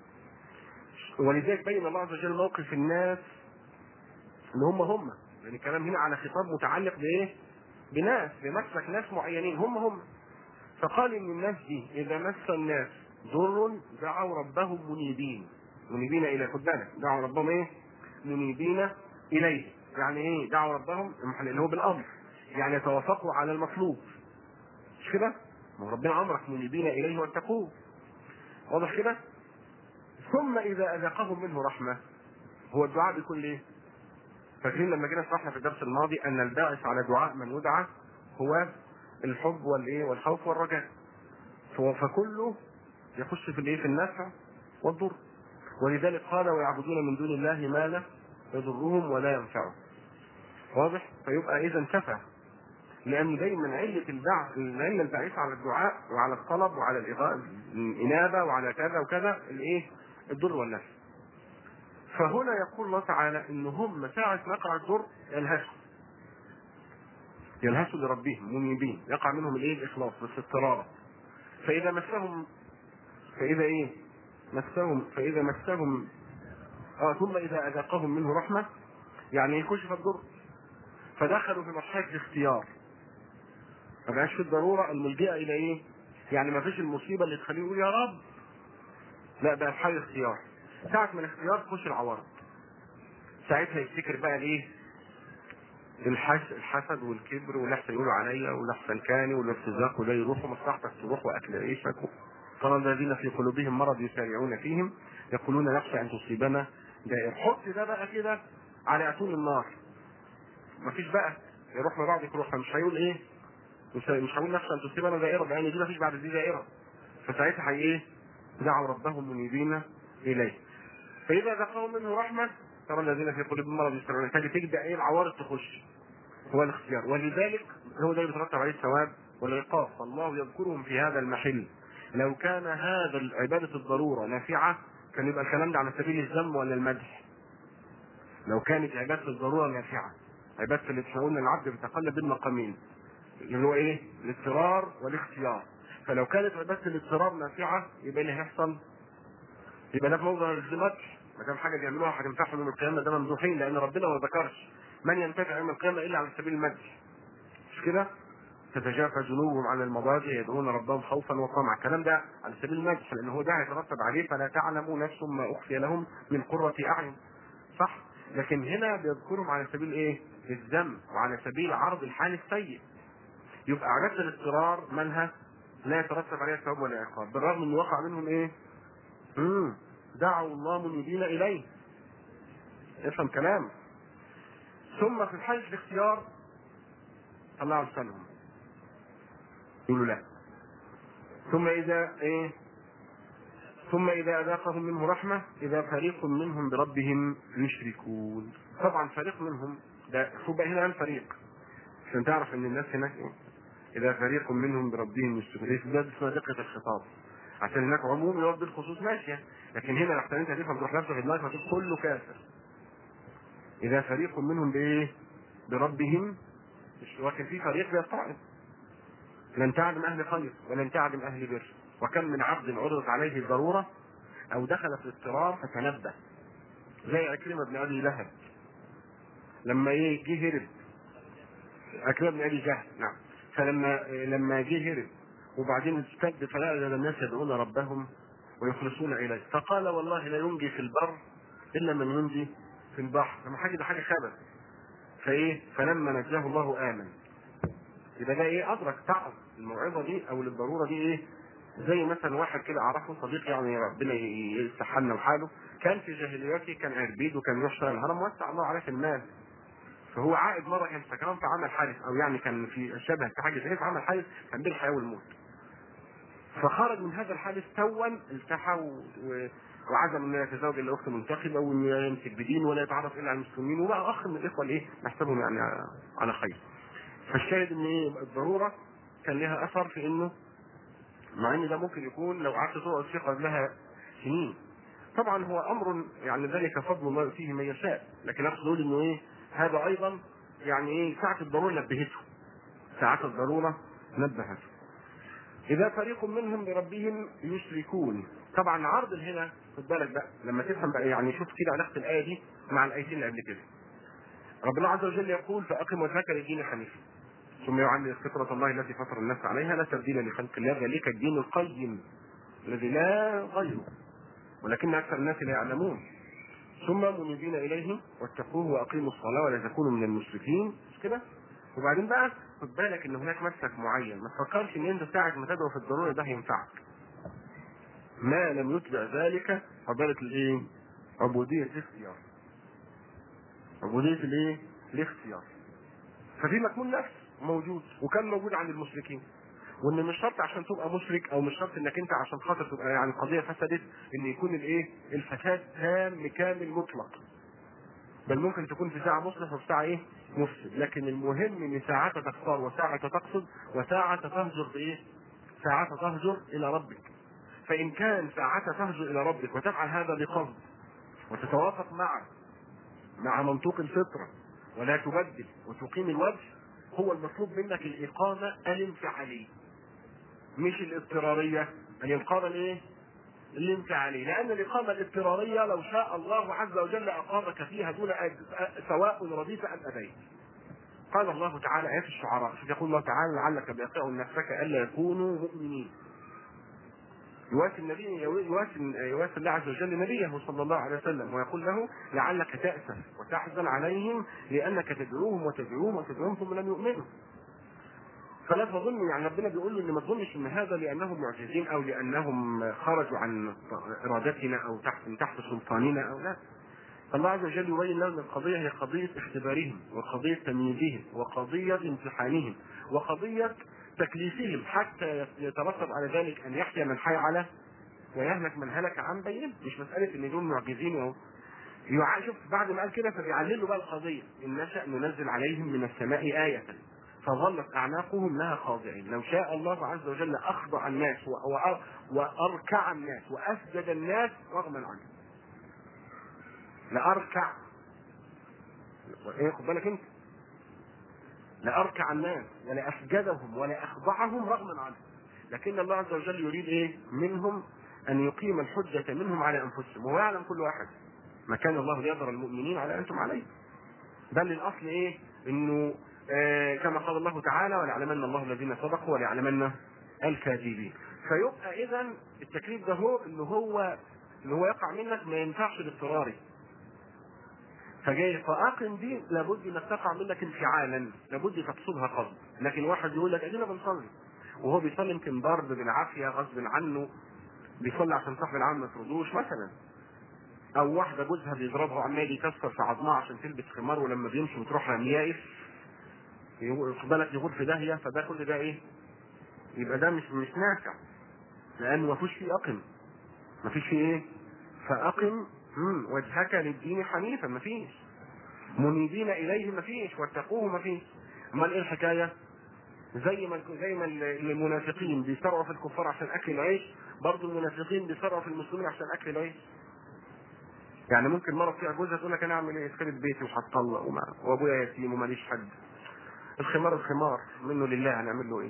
ولذلك بين الله عز وجل موقف الناس ان هم هم يعني الكلام هنا على خطاب متعلق بايه؟ بناس بمسلك ناس معينين هم هم فقال ان الناس دي اذا مس الناس ضر دعوا ربهم منيبين منيبين الى خد بالك دعوا ربهم ايه؟ منيبين اليه يعني ايه؟ دعوا ربهم اللي هو بالامر يعني يتوافقوا على المطلوب مش كده؟ ما هو ربنا امرك منيبين اليه واتقوه واضح كده؟ ثم اذا اذاقهم منه رحمه هو الدعاء بيكون ليه؟ فاكرين لما جينا شرحنا في الدرس الماضي ان الباعث على دعاء من يدعى هو الحب والايه والخوف والرجاء فهو- فكله يخش في الايه في النفع والضر ولذلك قال ويعبدون من دون الله ما لا يضرهم ولا ينفعهم واضح فيبقى اذا انتفع لان دايما عله البعث العله الباعثه على الدعاء وعلى الطلب وعلى الإغاء الانابه وعلى كذا وكذا الايه الضر والنفع فهنا يقول الله تعالى ان هم ساعة ما يقع الضر يلهثوا يلهثوا لربهم منيبين يقع منهم الايه الاخلاص بس اضطرارا فاذا مسهم فاذا ايه مسهم فاذا مسهم اه ثم اذا اذاقهم منه رحمه يعني كشف الضر فدخلوا في مرحله الاختيار ما بقاش في الضروره الملجئه الى ايه؟ يعني ما فيش المصيبه اللي تخليه يقول يا رب لا بقى في حال اختيار ساعة من الاختيار تخش العوارض ساعتها يفتكر بقى الايه الحس الحسد والكبر والاحسن يقولوا عليا والاحسن كاني والارتزاق ولا يروحوا مصلحتك تروح واكل عيشك ترى الذين في قلوبهم مرض يسارعون فيهم يقولون نخشى ان تصيبنا دائرة حط ده بقى كده على اتون النار مفيش بقى يروح لبعض يروح مش هيقول ايه مش مش هقول نفسه ان تصيبنا دائرة لان دي مفيش بعد دي دائرة فساعتها هي ايه دعوا ربهم منيبين اليه فاذا ذاقهم منه رحمه ترى الذين في قلوبهم مرض يسرعون تجي تبدا ايه العوارض تخش هو الاختيار ولذلك هو ده اللي بيترتب عليه الثواب والعقاب فالله يذكرهم في هذا المحل لو كان هذا عبادة الضرورة نافعة كان يبقى الكلام ده على سبيل الذم ولا المدح لو كانت عبادة الضرورة نافعة عبادة اللي احنا قلنا العبد بيتقلب بين مقامين اللي هو ايه؟ الاضطرار والاختيار فلو كانت عبادة الاضطرار نافعة يبقى اللي هيحصل يبقى ده في موضع المدح ما دام حاجه بيعملوها هتنفعهم يوم القيامه ده ممدوحين لان ربنا ما ذكرش من ينتفع يوم القيامه الا على سبيل المدح مش كده؟ تتجافى جنوبهم عن المضاجع يدعون ربهم خوفا وطمعا الكلام ده على سبيل المدح لان هو ده هيترتب عليه فلا تعلم نفس ما اخفي لهم من قرة اعين صح لكن هنا بيذكرهم على سبيل ايه الذم وعلى سبيل عرض الحال السيء يبقى عادة الاضطرار منها لا يترتب عليها ثواب ولا عقاب بالرغم ان وقع منهم ايه امم دعوا الله منيبين اليه افهم كلام ثم في الحج الاختيار طلعوا لسانهم يقولوا لا ثم اذا ايه ثم اذا اذاقهم منه رحمه اذا فريق منهم بربهم يشركون طبعا فريق منهم ده شوف بقى هنا الفريق عشان تعرف ان الناس هناك ايه اذا فريق منهم بربهم يشركون ده اسمها دقه الخطاب عشان هناك عموم يرد الخصوص ماشيه لكن هنا لحسن انت تفهم تروح نفسك في دماغك هتقول كله كافر اذا فريق منهم بايه بربهم ولكن في فريق بيستعرض لن تعلم اهل خير ولن تعلم اهل بر وكم من عبد عرضت عليه الضروره او دخل في اضطرار فتنبه زي عكرمه بن ابي لهب لما جه هرب عكرمه بن ابي جهل نعم فلما لما جه هرب وبعدين اشتد فلا الناس يدعون ربهم ويخلصون اليه فقال والله لا ينجي في البر الا من ينجي في البحر لما حاجه ده حاجه خبث فايه فلما نجاه الله امن يبقى ده ايه ادرك تعظ الموعظه دي او الضروره دي ايه زي مثلا واحد كده اعرفه صديق يعني ربنا يستحلنا وحاله كان في جاهليته كان عربيد وكان يشتغل الهرم وسع الله عليه في المال فهو عائد مره كان سكران فعمل حادث او يعني كان في شبه في حاجه زي فعمل حادث كان بين الحياه والموت فخرج من هذا الحادث توا التحى و... وعزم انه يتزوج الا اخت منتخبه وانه يمسك بدين ولا يتعرف الا على المسلمين وبقى اخ من الاخوه الايه نحسبهم يعني على خير. فالشاهد ان ايه الضروره كان لها اثر في انه مع ان ده ممكن يكون لو قعدت تقعد فيه قبلها سنين. طبعا هو امر يعني ذلك فضل الله فيه من يشاء لكن اقصد اقول انه ايه هذا ايضا يعني ايه ساعه الضروره نبهته. ساعه الضروره نبهته. إذا فريق منهم بربهم يشركون طبعا عرض هنا خد بالك بقى لما تفهم بقى يعني شوف كده علاقة الآية دي مع الآيتين اللي قبل كده ربنا عز وجل يقول فأقم وجهك للدين حنيفا ثم يعلم فطرة الله التي فطر الناس عليها لا تبديل لخلق الله ذلك الدين القيم الذي لا غيره ولكن أكثر الناس لا يعلمون ثم منيبين إليه واتقوه وأقيموا الصلاة ولا تكونوا من المشركين مش كده؟ وبعدين بقى خد بالك ان هناك مسلك معين ما تفكرش ان انت ساعة ما تدعو في الضرورة ده هينفعك ما لم يتبع ذلك فضلت الايه عبودية الاختيار عبودية الايه الاختيار ففي مكمون نفس موجود وكان موجود عند المشركين وان مش شرط عشان تبقى مشرك او مش شرط انك انت عشان خاطر تبقى يعني القضيه فسدت ان يكون الايه الفساد تام كامل مطلق بل ممكن تكون في ساعة مصلح وفي ساعة ايه؟ مفسد، لكن المهم ان ساعات تختار وساعة تقصد وساعة تهجر بايه؟ ساعات تهجر الى ربك. فان كان ساعات تهجر الى ربك وتفعل هذا بقصد وتتوافق معه مع منطوق الفطرة ولا تبدل وتقيم الوجه هو المطلوب منك الإقامة الانفعالية مش الاضطرارية الإقامة الايه؟ الانفعالية لأن الإقامة الاضطرارية لو شاء الله عز وجل أقامك فيها دون سواء رضيت أم أبيت قال الله تعالى آيات الشعراء شوف يقول الله تعالى لعلك باقع نفسك ألا يكونوا مؤمنين يواسي النبي يواسي يواسي الله عز وجل نبيه صلى الله عليه وسلم ويقول له لعلك تأسف وتحزن عليهم لأنك تدعوهم وتدعوهم وتدعوهم ثم لم يؤمنوا فلا تظن يعني ربنا بيقول له ان ما تظنش ان هذا لانهم معجزين او لانهم خرجوا عن ارادتنا او تحت من تحت سلطاننا او لا الله عز وجل يبين لنا ان القضيه هي قضيه اختبارهم وقضيه تمييزهم وقضيه امتحانهم وقضيه تكليفهم حتى يترتب على ذلك ان يحيا من حي على ويهلك من هلك عن بينه مش مساله ان دول معجزين و... شوف بعد ما قال كده فبيعللوا بقى القضيه ان نشا ننزل عليهم من السماء ايه فظلت اعناقهم لها خاضعين لو شاء الله عز وجل اخضع الناس واركع الناس واسجد الناس رغما عنهم لاركع ايه خد بالك انت لاركع الناس ولاسجدهم ولاخضعهم رغما عنهم لكن الله عز وجل يريد ايه منهم ان يقيم الحجه منهم على انفسهم وهو يعلم كل واحد ما كان الله ليظهر المؤمنين على انتم عليه بل الاصل ايه انه آه كما قال الله تعالى وليعلمن الله الذين صدقوا وليعلمن الكاذبين فيبقى اذا التكليف ده هو اللي هو اللي هو يقع منك ما ينفعش باضطراري فجاي فاقم دي لابد انك تقع منك انفعالا لابد تقصدها قصد لكن واحد يقول لك ادينا بنصلي وهو بيصلي يمكن ضرب بالعافيه غصب عنه بيصلي عشان صاحب العام ما يطردوش مثلا او واحده جوزها بيضربها وعمال يكسر في عظمها عشان تلبس خمار ولما بيمشي بتروح رميائف خد بالك يغور في داهيه فده كل ده ايه؟ يبقى ده مش مش نافع لانه ما فيش فيه اقم ما فيش فيه ايه؟ فاقم مم. وجهك للدين حنيفا ما فيش منيبين اليه ما فيش واتقوه ما فيش امال ايه الحكايه؟ زي ما زي ما المنافقين بيسرعوا في الكفار عشان اكل العيش برضه المنافقين بيسرعوا في المسلمين عشان اكل العيش يعني ممكن مره فيها جوزها تقول لك انا اعمل ايه خرب بيتي وهتطلق وما وابويا يتيم وماليش حد الخمار الخمار منه لله هنعمل له ايه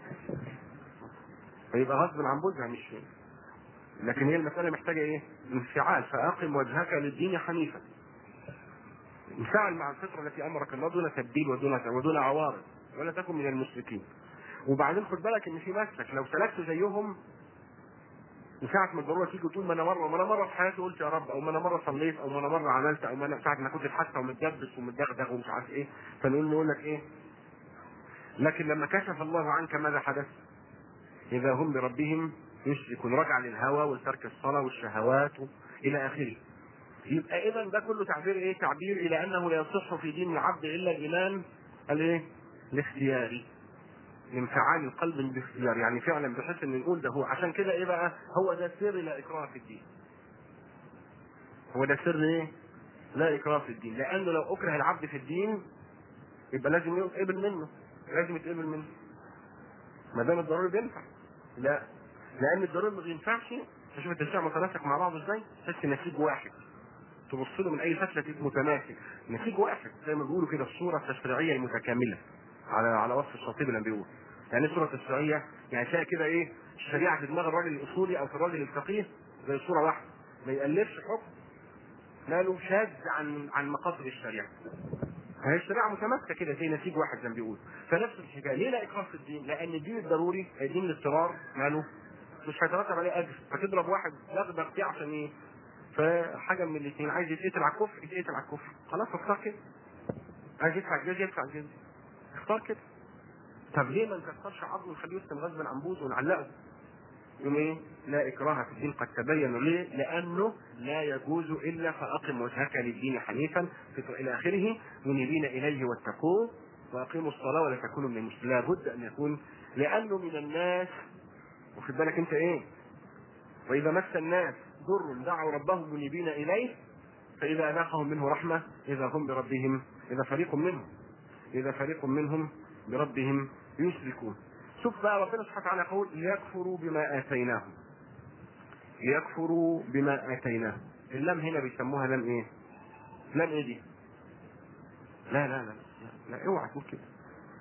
فيبقى غصب عن جوزها مش لكن هي المسألة محتاجة ايه؟ انفعال فأقم وجهك للدين حنيفا. انفعل مع الفطرة التي أمرك الله دون تبديل ودون ودون عوارض ولا تكن من المشركين. وبعدين خد بالك إن في مسلك لو سلكت زيهم من ساعة ما الضرورة تيجي وتقول ما أنا مرة ما أنا مرة في حياتي قلت يا رب أو ما أنا مرة صليت أو ما أنا مرة عملت أو ما أنا ساعة ما كنت حاسة ومتدبس ومتدغدغ ومش عارف إيه فنقول نقول لك إيه؟ لكن لما كشف الله عنك ماذا حدث؟ إذا هم بربهم يشركون رجع للهوى وترك الصلاة والشهوات إلى آخره يبقى إذا ده كله تعبير إيه؟ تعبير إلى أنه لا يصح في دين العبد إلا الإيمان الإيه؟ الاختياري لانفعال القلب باختيار يعني فعلا بحيث ان نقول ده هو عشان كده ايه بقى هو ده سر لا اكراه في الدين هو ده سر ايه لا اكراه في الدين لانه لو اكره العبد في الدين يبقى لازم يتقبل منه لازم يتقبل منه ما دام الضروري بينفع لا لان الضروري ما بينفعش تشوف التشريع متناسق مع بعضه ازاي تحس نسيج واحد تبص له من اي فتله تلاقيه متماسك نسيج واحد زي ما بيقولوا كده الصوره التشريعيه المتكامله على على وصف الشاطبي لما بيقول يعني ايه صوره تشريعيه يعني تلاقي كده ايه الشريعه في دماغ الراجل الاصولي او في الراجل الفقيه زي صوره واحده ما يالفش حكم ماله شاذ عن عن مقاصد الشريعه هي الشريعه متماسكه كده زي نسيج واحد زي ما بيقول فنفس الحكايه ليه لا اكراه في الدين؟ لان الدين الضروري دين الاضطرار ماله مش هيترتب عليه اجر فتضرب واحد دغدغ فيه عشان ايه؟ فحاجه من الاثنين عايز يتقتل على الكفر يتقتل على الكفر خلاص اختار كده عايز يدفع الجزيه يدفع الجزيه اختار كده طب ليه ما نكسرش عظمه ونخليه يسلم غصبا عن بوز ونعلقه؟ يقوم ايه؟ لا اكراه في الدين قد تبين ليه؟ لانه لا يجوز الا فاقم وجهك للدين حنيفا الى اخره منيبين اليه واتقوه واقيموا الصلاه ولا تكونوا من المسلمين لابد ان يكون لانه من الناس واخد بالك انت ايه؟ واذا مس الناس ضر دعوا ربهم منيبين اليه فاذا اذاقهم منه رحمه اذا هم بربهم اذا فريق منهم اذا فريق منهم بربهم يشركون شوف بقى ربنا سبحانه وتعالى يقول ليكفروا بما اتيناهم ليكفروا بما اتيناهم اللام هنا بيسموها لام ايه؟ لام ايه دي؟ لا لا لا لا, لا اوعى تقول كده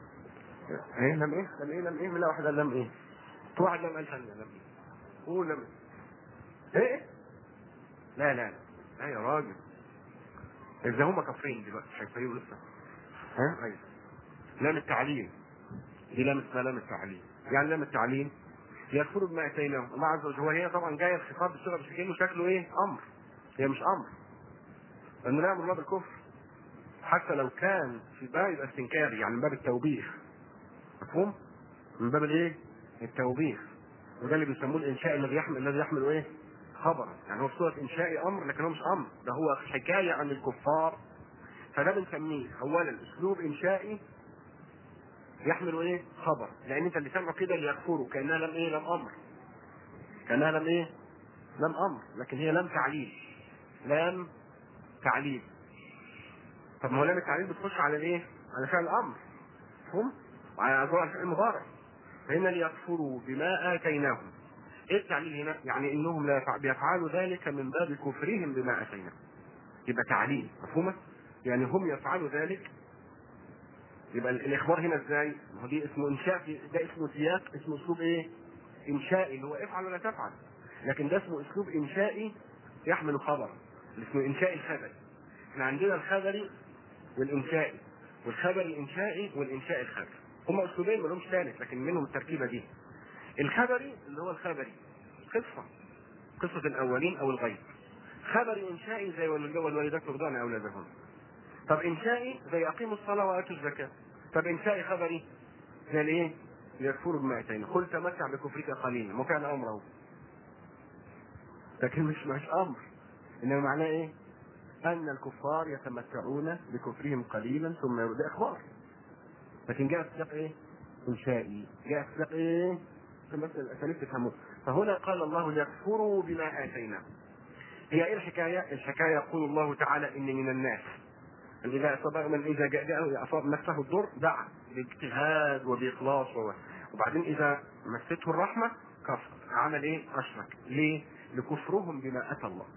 ايه لام ايه؟ لام ايه لام ايه؟ لا واحده لام ايه؟ واحد لام قال ثانيه لام ايه؟ قول لام ايه؟ لا لا لا لا يا راجل اذا هم كافرين دلوقتي هيفرقوا لسه ها؟ ايوه لام التعليم دي لام اسمها لام التعليم يعني لام التعليم يكفروا بما اتيناهم الله عز وجل وهي طبعا جايه الخطاب بصيغه مش كانه شكله ايه؟ امر هي مش امر لانه لا يامر الله بالكفر حتى لو كان في باب يبقى استنكاري يعني من باب التوبيخ مفهوم؟ من باب الايه؟ التوبيخ وده اللي بيسموه الانشاء الذي يحمل الذي يحمل ايه؟ خبرا يعني هو في صورة إنشائي أمر لكن هو مش أمر ده هو حكاية عن الكفار فده بنسميه أولا أسلوب إنشائي يحمل إيه؟ خبر لأن أنت اللي سمعه كده ليكفروا كأنها لم إيه؟ لم أمر كأنها لم إيه؟ لم أمر لكن هي لم تعليل لام تعليل طب ما هو لام التعليل بتخش على الايه؟ على فعل الامر مفهوم؟ وعلى على فعل المضارع فهنا ليكفروا بما اتيناهم ايه التعليل هنا؟ يعني انهم لا يفع- بيفعلوا ذلك من باب كفرهم بما اتيناهم يبقى تعليل مفهومه؟ يعني هم يفعلوا ذلك يبقى ال- الاخبار هنا ازاي؟ ما هو دي اسمه انشاء في- ده اسمه سياق اسمه اسلوب ايه؟ انشائي اللي هو افعل ولا تفعل لكن ده اسمه اسلوب انشائي يحمل خبر اللي اسمه انشاء الخبري احنا عندنا الخبري والانشائي والخبر الانشائي والانشاء الخبري هما اسلوبين مالهمش ثالث لكن منهم التركيبه دي الخبري اللي هو الخبري قصه قصه الاولين او الغيب خبري انشائي زي والوالد- والوالدات يرضعن اولادهن طب انشائي زي اقيموا الصلاه واتوا الزكاه طب انشائي خبري زي الايه؟ ليكفروا بما اتينا قل تمتع بكفرك قليلا ما فعل امر اهو لكن مش مش امر انما معناه ايه؟ ان الكفار يتمتعون بكفرهم قليلا ثم يرد اخبار لكن جاء في سياق ايه؟ انشائي جاء في سياق ايه؟ عشان بس الاساليب تفهموه فهنا قال الله ليكفروا بما اتيناهم هي ايه الحكايه؟ الحكايه يقول الله تعالى ان من الناس من اذا اصاب من اذا جاء جاء اصاب نفسه الضر دعا باجتهاد وباخلاص و- وبعدين اذا مسته الرحمه كفر عمل ايه؟ اشرك ليه؟ لكفرهم بما اتى الله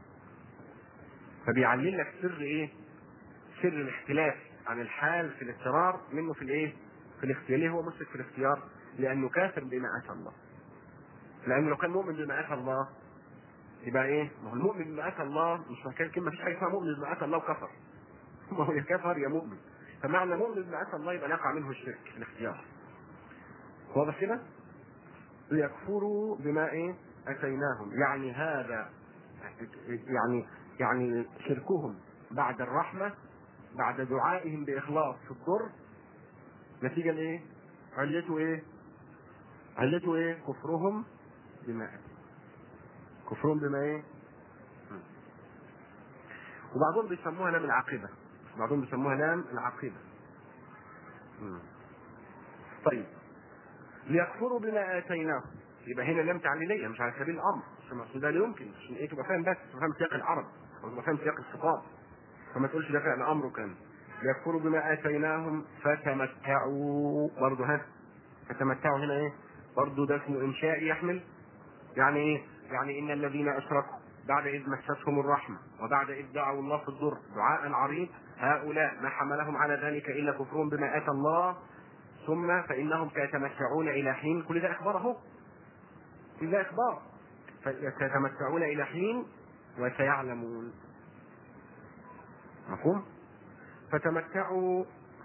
فبيعلم لك سر ايه؟ سر الاختلاف عن الحال في الاضطرار منه في الايه؟ في الاختيار ليه هو مشرك في الاختيار؟ لانه كافر بما اتى الله لانه لو كان مؤمن بما اتى الله يبقى ايه؟ ما هو المؤمن بما اتى الله مش مكان كلمه مفيش حاجه اسمها مؤمن بما اتى الله وكفر ما هو يا كفر يا مؤمن فمعنى مؤمن بما اتى الله يبقى يقع منه الشرك في الاختيار واضح كده؟ ليكفروا بما ايه؟ اتيناهم يعني هذا يعني يعني شركهم بعد الرحمه بعد دعائهم باخلاص في الضر نتيجه لايه؟ علته ايه؟ علته ايه؟ كفرهم بما اتى كفرهم بما ايه؟ مم. وبعضهم بيسموها لام العاقبه بعضهم بيسموها لام العاقبه مم. طيب ليكفروا بما اتيناهم يبقى هنا لام تعليليه مش على سبيل الامر عشان المقصود ده لا يمكن عشان ايه تبقى فاهم بس تبقى فاهم سياق العرب او تبقى فاهم سياق الخطاب فما تقولش ده فعل امر كان ليكفروا بما اتيناهم فتمتعوا برضه ها فتمتعوا هنا ايه برضه ده اسمه انشاء يحمل يعني ايه يعني ان الذين اشركوا بعد اذ مستهم الرحمه وبعد اذ دعوا الله في الضر دعاء عريض هؤلاء ما حملهم على ذلك الا كفرهم بما اتى الله ثم فانهم سيتمتعون الى حين كل ده اخبار اهو كل ده اخبار فسيتمتعون الى حين وسيعلمون مفهوم فتمتعوا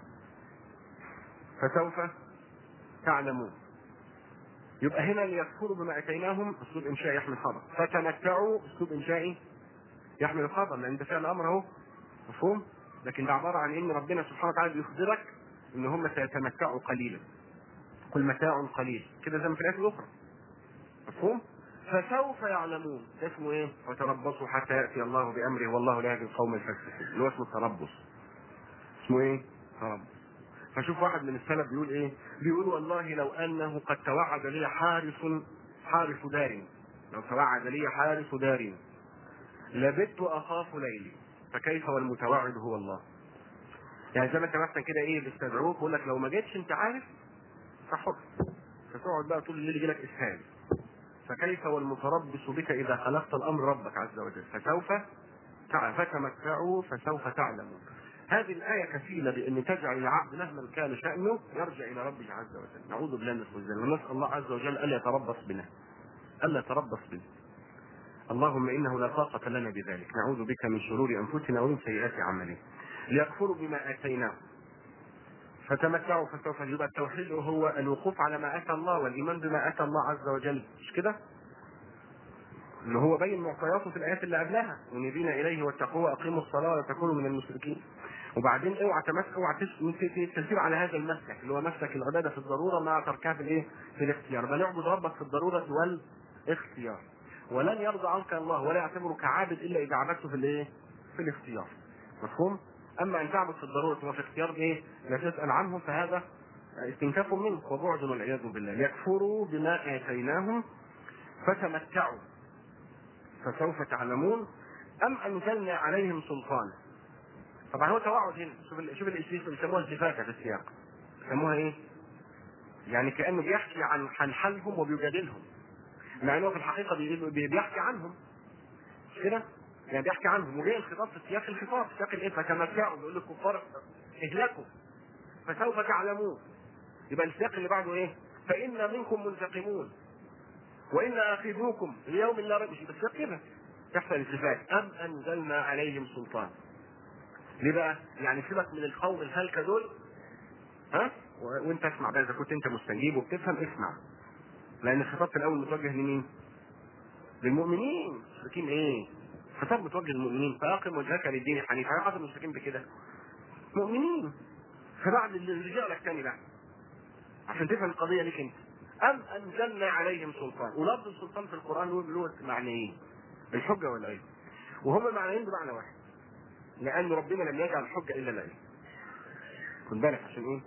فسوف تعلمون يبقى هنا ليكفروا بما اتيناهم اسلوب انشائي يحمل خبر فتمتعوا اسلوب انشائي يحمل الخبر لان ده فعل امر اهو مفهوم لكن ده عباره عن ان ربنا سبحانه وتعالى بيخبرك ان هم سيتمتعوا قليلا قل متاع قليل كده زي ما في الايات الاخرى مفهوم فسوف يعلمون ده اسمه ايه وتربصوا حتى ياتي الله بامره والله لا يهدي القوم الفاسقين اللي هو اسمه التربص اسمه ايه تربص فشوف واحد من السلف بيقول ايه بيقول والله لو انه قد توعد لي حارس حارس دار لو توعد لي حارس دار لبت اخاف ليلي فكيف والمتوعد هو الله يعني زي ما انت مثلا كده ايه بيستدعوك يقول لك لو ما جيتش انت عارف فحر فتقعد بقى طول الليل يجيلك اسهال فكيف والمتربص بك اذا خلقت الامر ربك عز وجل فسوف تع- فتمتعوا فسوف تعلمون هذه الآية كفيلة بأن تجعل العبد مهما كان شأنه يرجع إلى ربه عز وجل نعوذ بالله من الخذلان ونسأل الله عز وجل ألا يتربص بنا ألا يتربص بنا اللهم إنه لا طاقة لنا بذلك نعوذ بك من شرور أنفسنا ومن سيئات أعمالنا ليكفروا بما آتيناهم فتمتعوا فسوف يبقى التوحيد هو الوقوف على ما اتى الله والايمان بما اتى الله عز وجل مش كده؟ اللي هو بين معطياته في الايات اللي قبلها منيبين اليه واتقوه واقيموا الصلاه ولا تكونوا من المشركين وبعدين اوعى تمسك اوعى تس- تسير على هذا المسلك اللي هو مسلك العباده في الضروره مع تركها في الايه؟ في الاختيار بل اعبد ربك في الضروره والاختيار ولن يرضى عنك الله ولا يعتبرك عابد الا اذا عبدته في الايه؟ في الاختيار مفهوم؟ اما ان تعبد في الضروره وفي اختيار ايه؟ لا تسال عنه فهذا استنكاف منك وبعد والعياذ بالله ليكفروا بما اتيناهم فتمتعوا فسوف تعلمون ام انزلنا عليهم سلطانا طبعا هو توعد هنا شوف ال- شوف الاشريف بيسموها التفاته في السياق يسموها ايه؟ يعني كانه بيحكي عن عن حالهم وبيجادلهم مع انه في الحقيقه بي- بي- بيحكي عنهم مش كده؟ يعني بيحكي عنهم وجاي الخطاب في سياق الخطاب في سياق الايه؟ فتمتعوا بيقول للكفار اهلكوا فسوف تعلمون يبقى السياق اللي بعده ايه؟ فإن منكم منتقمون وإن آخذوكم ليوم لا ريب فيه. بس كده يحصل التفات أم أنزلنا عليهم سلطان ليه بقى؟ يعني سيبك من القوم الهلكة دول ها؟ و- وانت اسمع بقى اذا كنت انت مستجيب وبتفهم اسمع لان الخطاب في الاول متوجه لمين؟ للمؤمنين مشركين ايه؟ خطاب متوجه للمؤمنين فاقم وجهك للدين حنيفا هيعرف المشركين بكده مؤمنين فبعد اللي رجع لك تاني بقى عشان تفهم القضيه ليك انت ام انزلنا عليهم سلطان ولفظ السلطان في القران له له معنيين الحجه والعلم وهما معنيين بمعنى واحد لان ربنا لم يجعل الحجه الا العلم خد بالك عشان ايه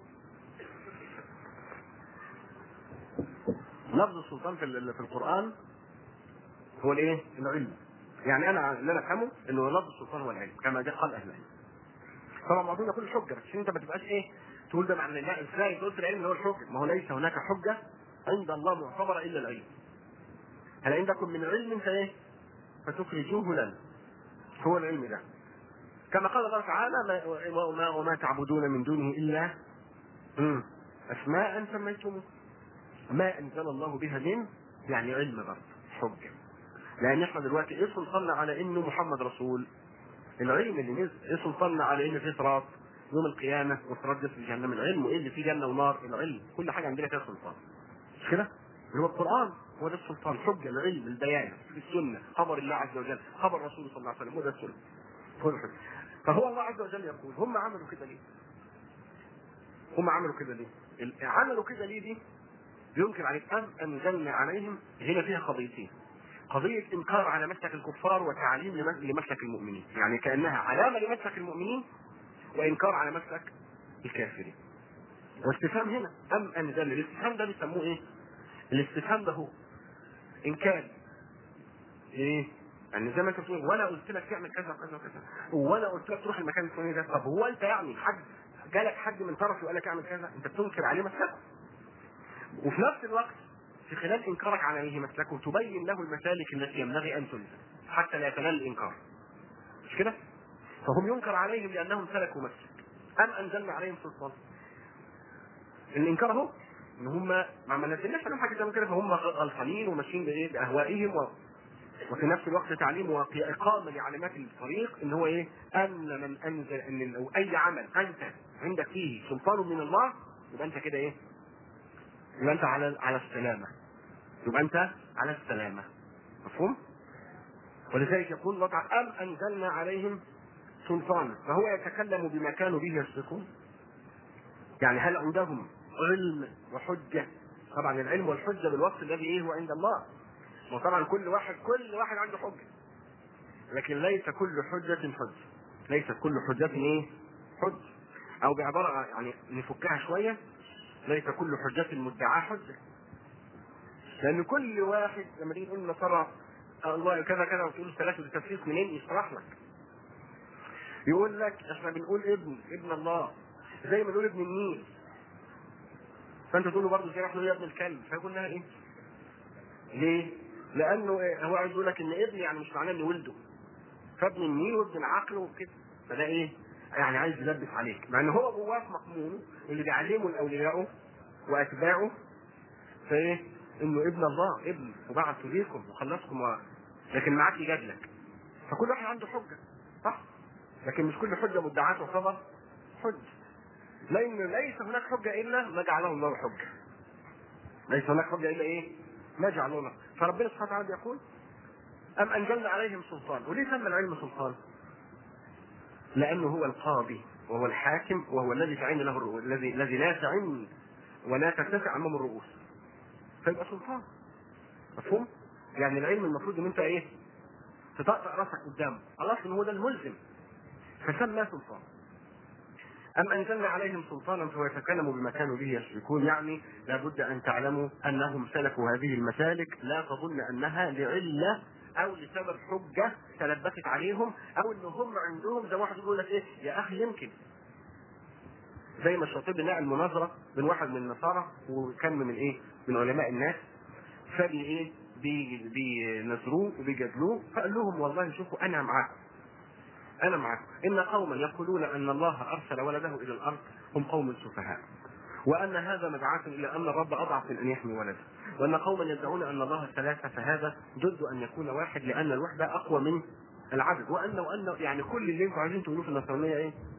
لفظ السلطان في ال- في القران هو الايه العلم يعني انا اللي انا افهمه انه لفظ السلطان هو العلم كما جاء قال اهل العلم طبعا بعضهم يقول الحجه بس انت ما تبقاش ايه تقول ده معنى لا ازاي قلت العلم هو الحجه ما هو ليس هناك حجه عند الله معتبره الا العلم هل عندكم من علم فايه فتخرجوه لنا هو العلم ده كما قال الله تعالى ما وما, وما تعبدون من دونه الا مم. اسماء سميتم ما انزل الله بها من يعني علم برضه حجه لان احنا دلوقتي ايه سلطاننا على انه محمد رسول العلم اللي نزل ايه سلطاننا على ان في صراط يوم القيامه وصراط جسر جهنم العلم وايه اللي فيه جنه ونار العلم كل حاجه عندنا فيها سلطان مش كده؟ اللي هو القران هو ده السلطان حجه العلم البيان السنه خبر الله عز وجل خبر رسوله صلى الله عليه وسلم هو ده السنه هو الحجه فهو الله عز وجل يقول هم عملوا كده ليه؟ هم عملوا كده ليه؟ ال- عملوا كده ليه دي؟ ينكر عليك ام انزلنا عليهم هنا فيها قضيتين قضية إنكار على مسلك الكفار وتعليم لمس- لمسلك المؤمنين، يعني كأنها علامة لمسلك المؤمنين وإنكار على مسلك الكافرين. واستفهام هنا أم أنزل الاستفهام ده بيسموه إيه؟ الاستفهام ده هو إن كان إيه؟ يعني زي ما أنت بتقول ولا قلت لك تعمل كذا وكذا وكذا ولا قلت لك تروح المكان الفلاني ده، طب هو أنت يعني حد جالك حد من طرفي وقال لك اعمل كذا، أنت بتنكر عليه مسلكه. وفي نفس الوقت في خلال انكارك عليه مسلكه تبين له المسالك التي ينبغي ان تنزل حتى لا يتنال الانكار مش كده؟ فهم ينكر عليهم لانهم سلكوا مسلك ام انزلنا عليهم سلطان الانكار اهو ان هم ما ما نزلناش عليهم حاجه زي ما كده فهم غلطانين وماشيين بايه باهوائهم و... وفي نفس الوقت تعليم واقامه لعلامات الطريق ان هو ايه؟ ان من انزل ان لو اي عمل انت عندك فيه سلطان من الله يبقى انت كده ايه؟ يبقى انت على على السلامه يبقى انت على السلامه مفهوم؟ ولذلك يقول الله تعالى ام انزلنا عليهم سلطانا فهو يتكلم بما كانوا به يسلكون يعني هل عندهم علم وحجه طبعا العلم والحجه بالوصف الذي ايه هو عند الله وطبعا كل واحد كل واحد عنده حجه لكن ليس كل حجه حجه ليس كل حجه ايه حجه او بعباره يعني نفكها شويه ليس كل حجة مدعاة حجة لأن كل واحد لما تيجي تقول النصارى الله كذا كذا وتقول ثلاثة التفسير منين يشرح لك يقول لك احنا بنقول ابن ابن الله زي ما نقول ابن النيل فانت تقول له برضه زي ما احنا نقول يا ابن الكلب فيقول لها ايه؟ ليه؟ لانه إيه؟ هو عايز يقول لك ان ابن يعني مش معناه ان ولده فابن النيل وابن العقل وكده فده ايه؟ يعني عايز يلبس عليك مع ان هو جواه في مقمونه اللي بيعلمه لاوليائه واتباعه فايه؟ انه ابن الله ابن وبعث ليكم وخلصكم و... لكن معاك يجادلك فكل واحد عنده حجه صح؟ لكن مش كل حجه مدعاة تعتبر حجه لان ليس هناك حجه الا ما جعله الله حجه ليس هناك حجه الا ايه؟ ما جعله الله فربنا سبحانه وتعالى يقول ام انزلنا عليهم سلطان وليه سمى العلم سلطان؟ لانه هو القاضي وهو الحاكم وهو الذي تعين له الرؤوس الذي الذي لا تعين ولا ترتفع امام الرؤوس فيبقى سلطان مفهوم؟ يعني العلم المفروض ان انت ايه تطقطق راسك قدامه خلاص ان هو ده الملزم فسمى سلطان أم أنزلنا عليهم سلطانا فهو يتكلم بما كانوا به يشركون يعني لابد أن تعلموا أنهم سلكوا هذه المسالك لا تظن أنها لعلة أو لسبب حجة تلبست عليهم أو إن هم عندهم زي واحد يقول لك إيه يا أخي يمكن زي ما الشاطبي نقل مناظرة من واحد من النصارى وكان من إيه من علماء الناس فبي إيه بي- بينظروه وبيجادلوه فقال لهم والله شوفوا أنا معاكم انا معكم ان قوما يقولون ان الله ارسل ولده الى الارض هم قوم سفهاء وان هذا مدعاة الى ان الرب اضعف من ان يحمي ولده وان قوما يدعون ان الله ثلاثه فهذا ضد ان يكون واحد لان الوحده اقوى من العدد وان وان يعني كل اللي انتم عايزين تقولوه في النصرانيه ايه؟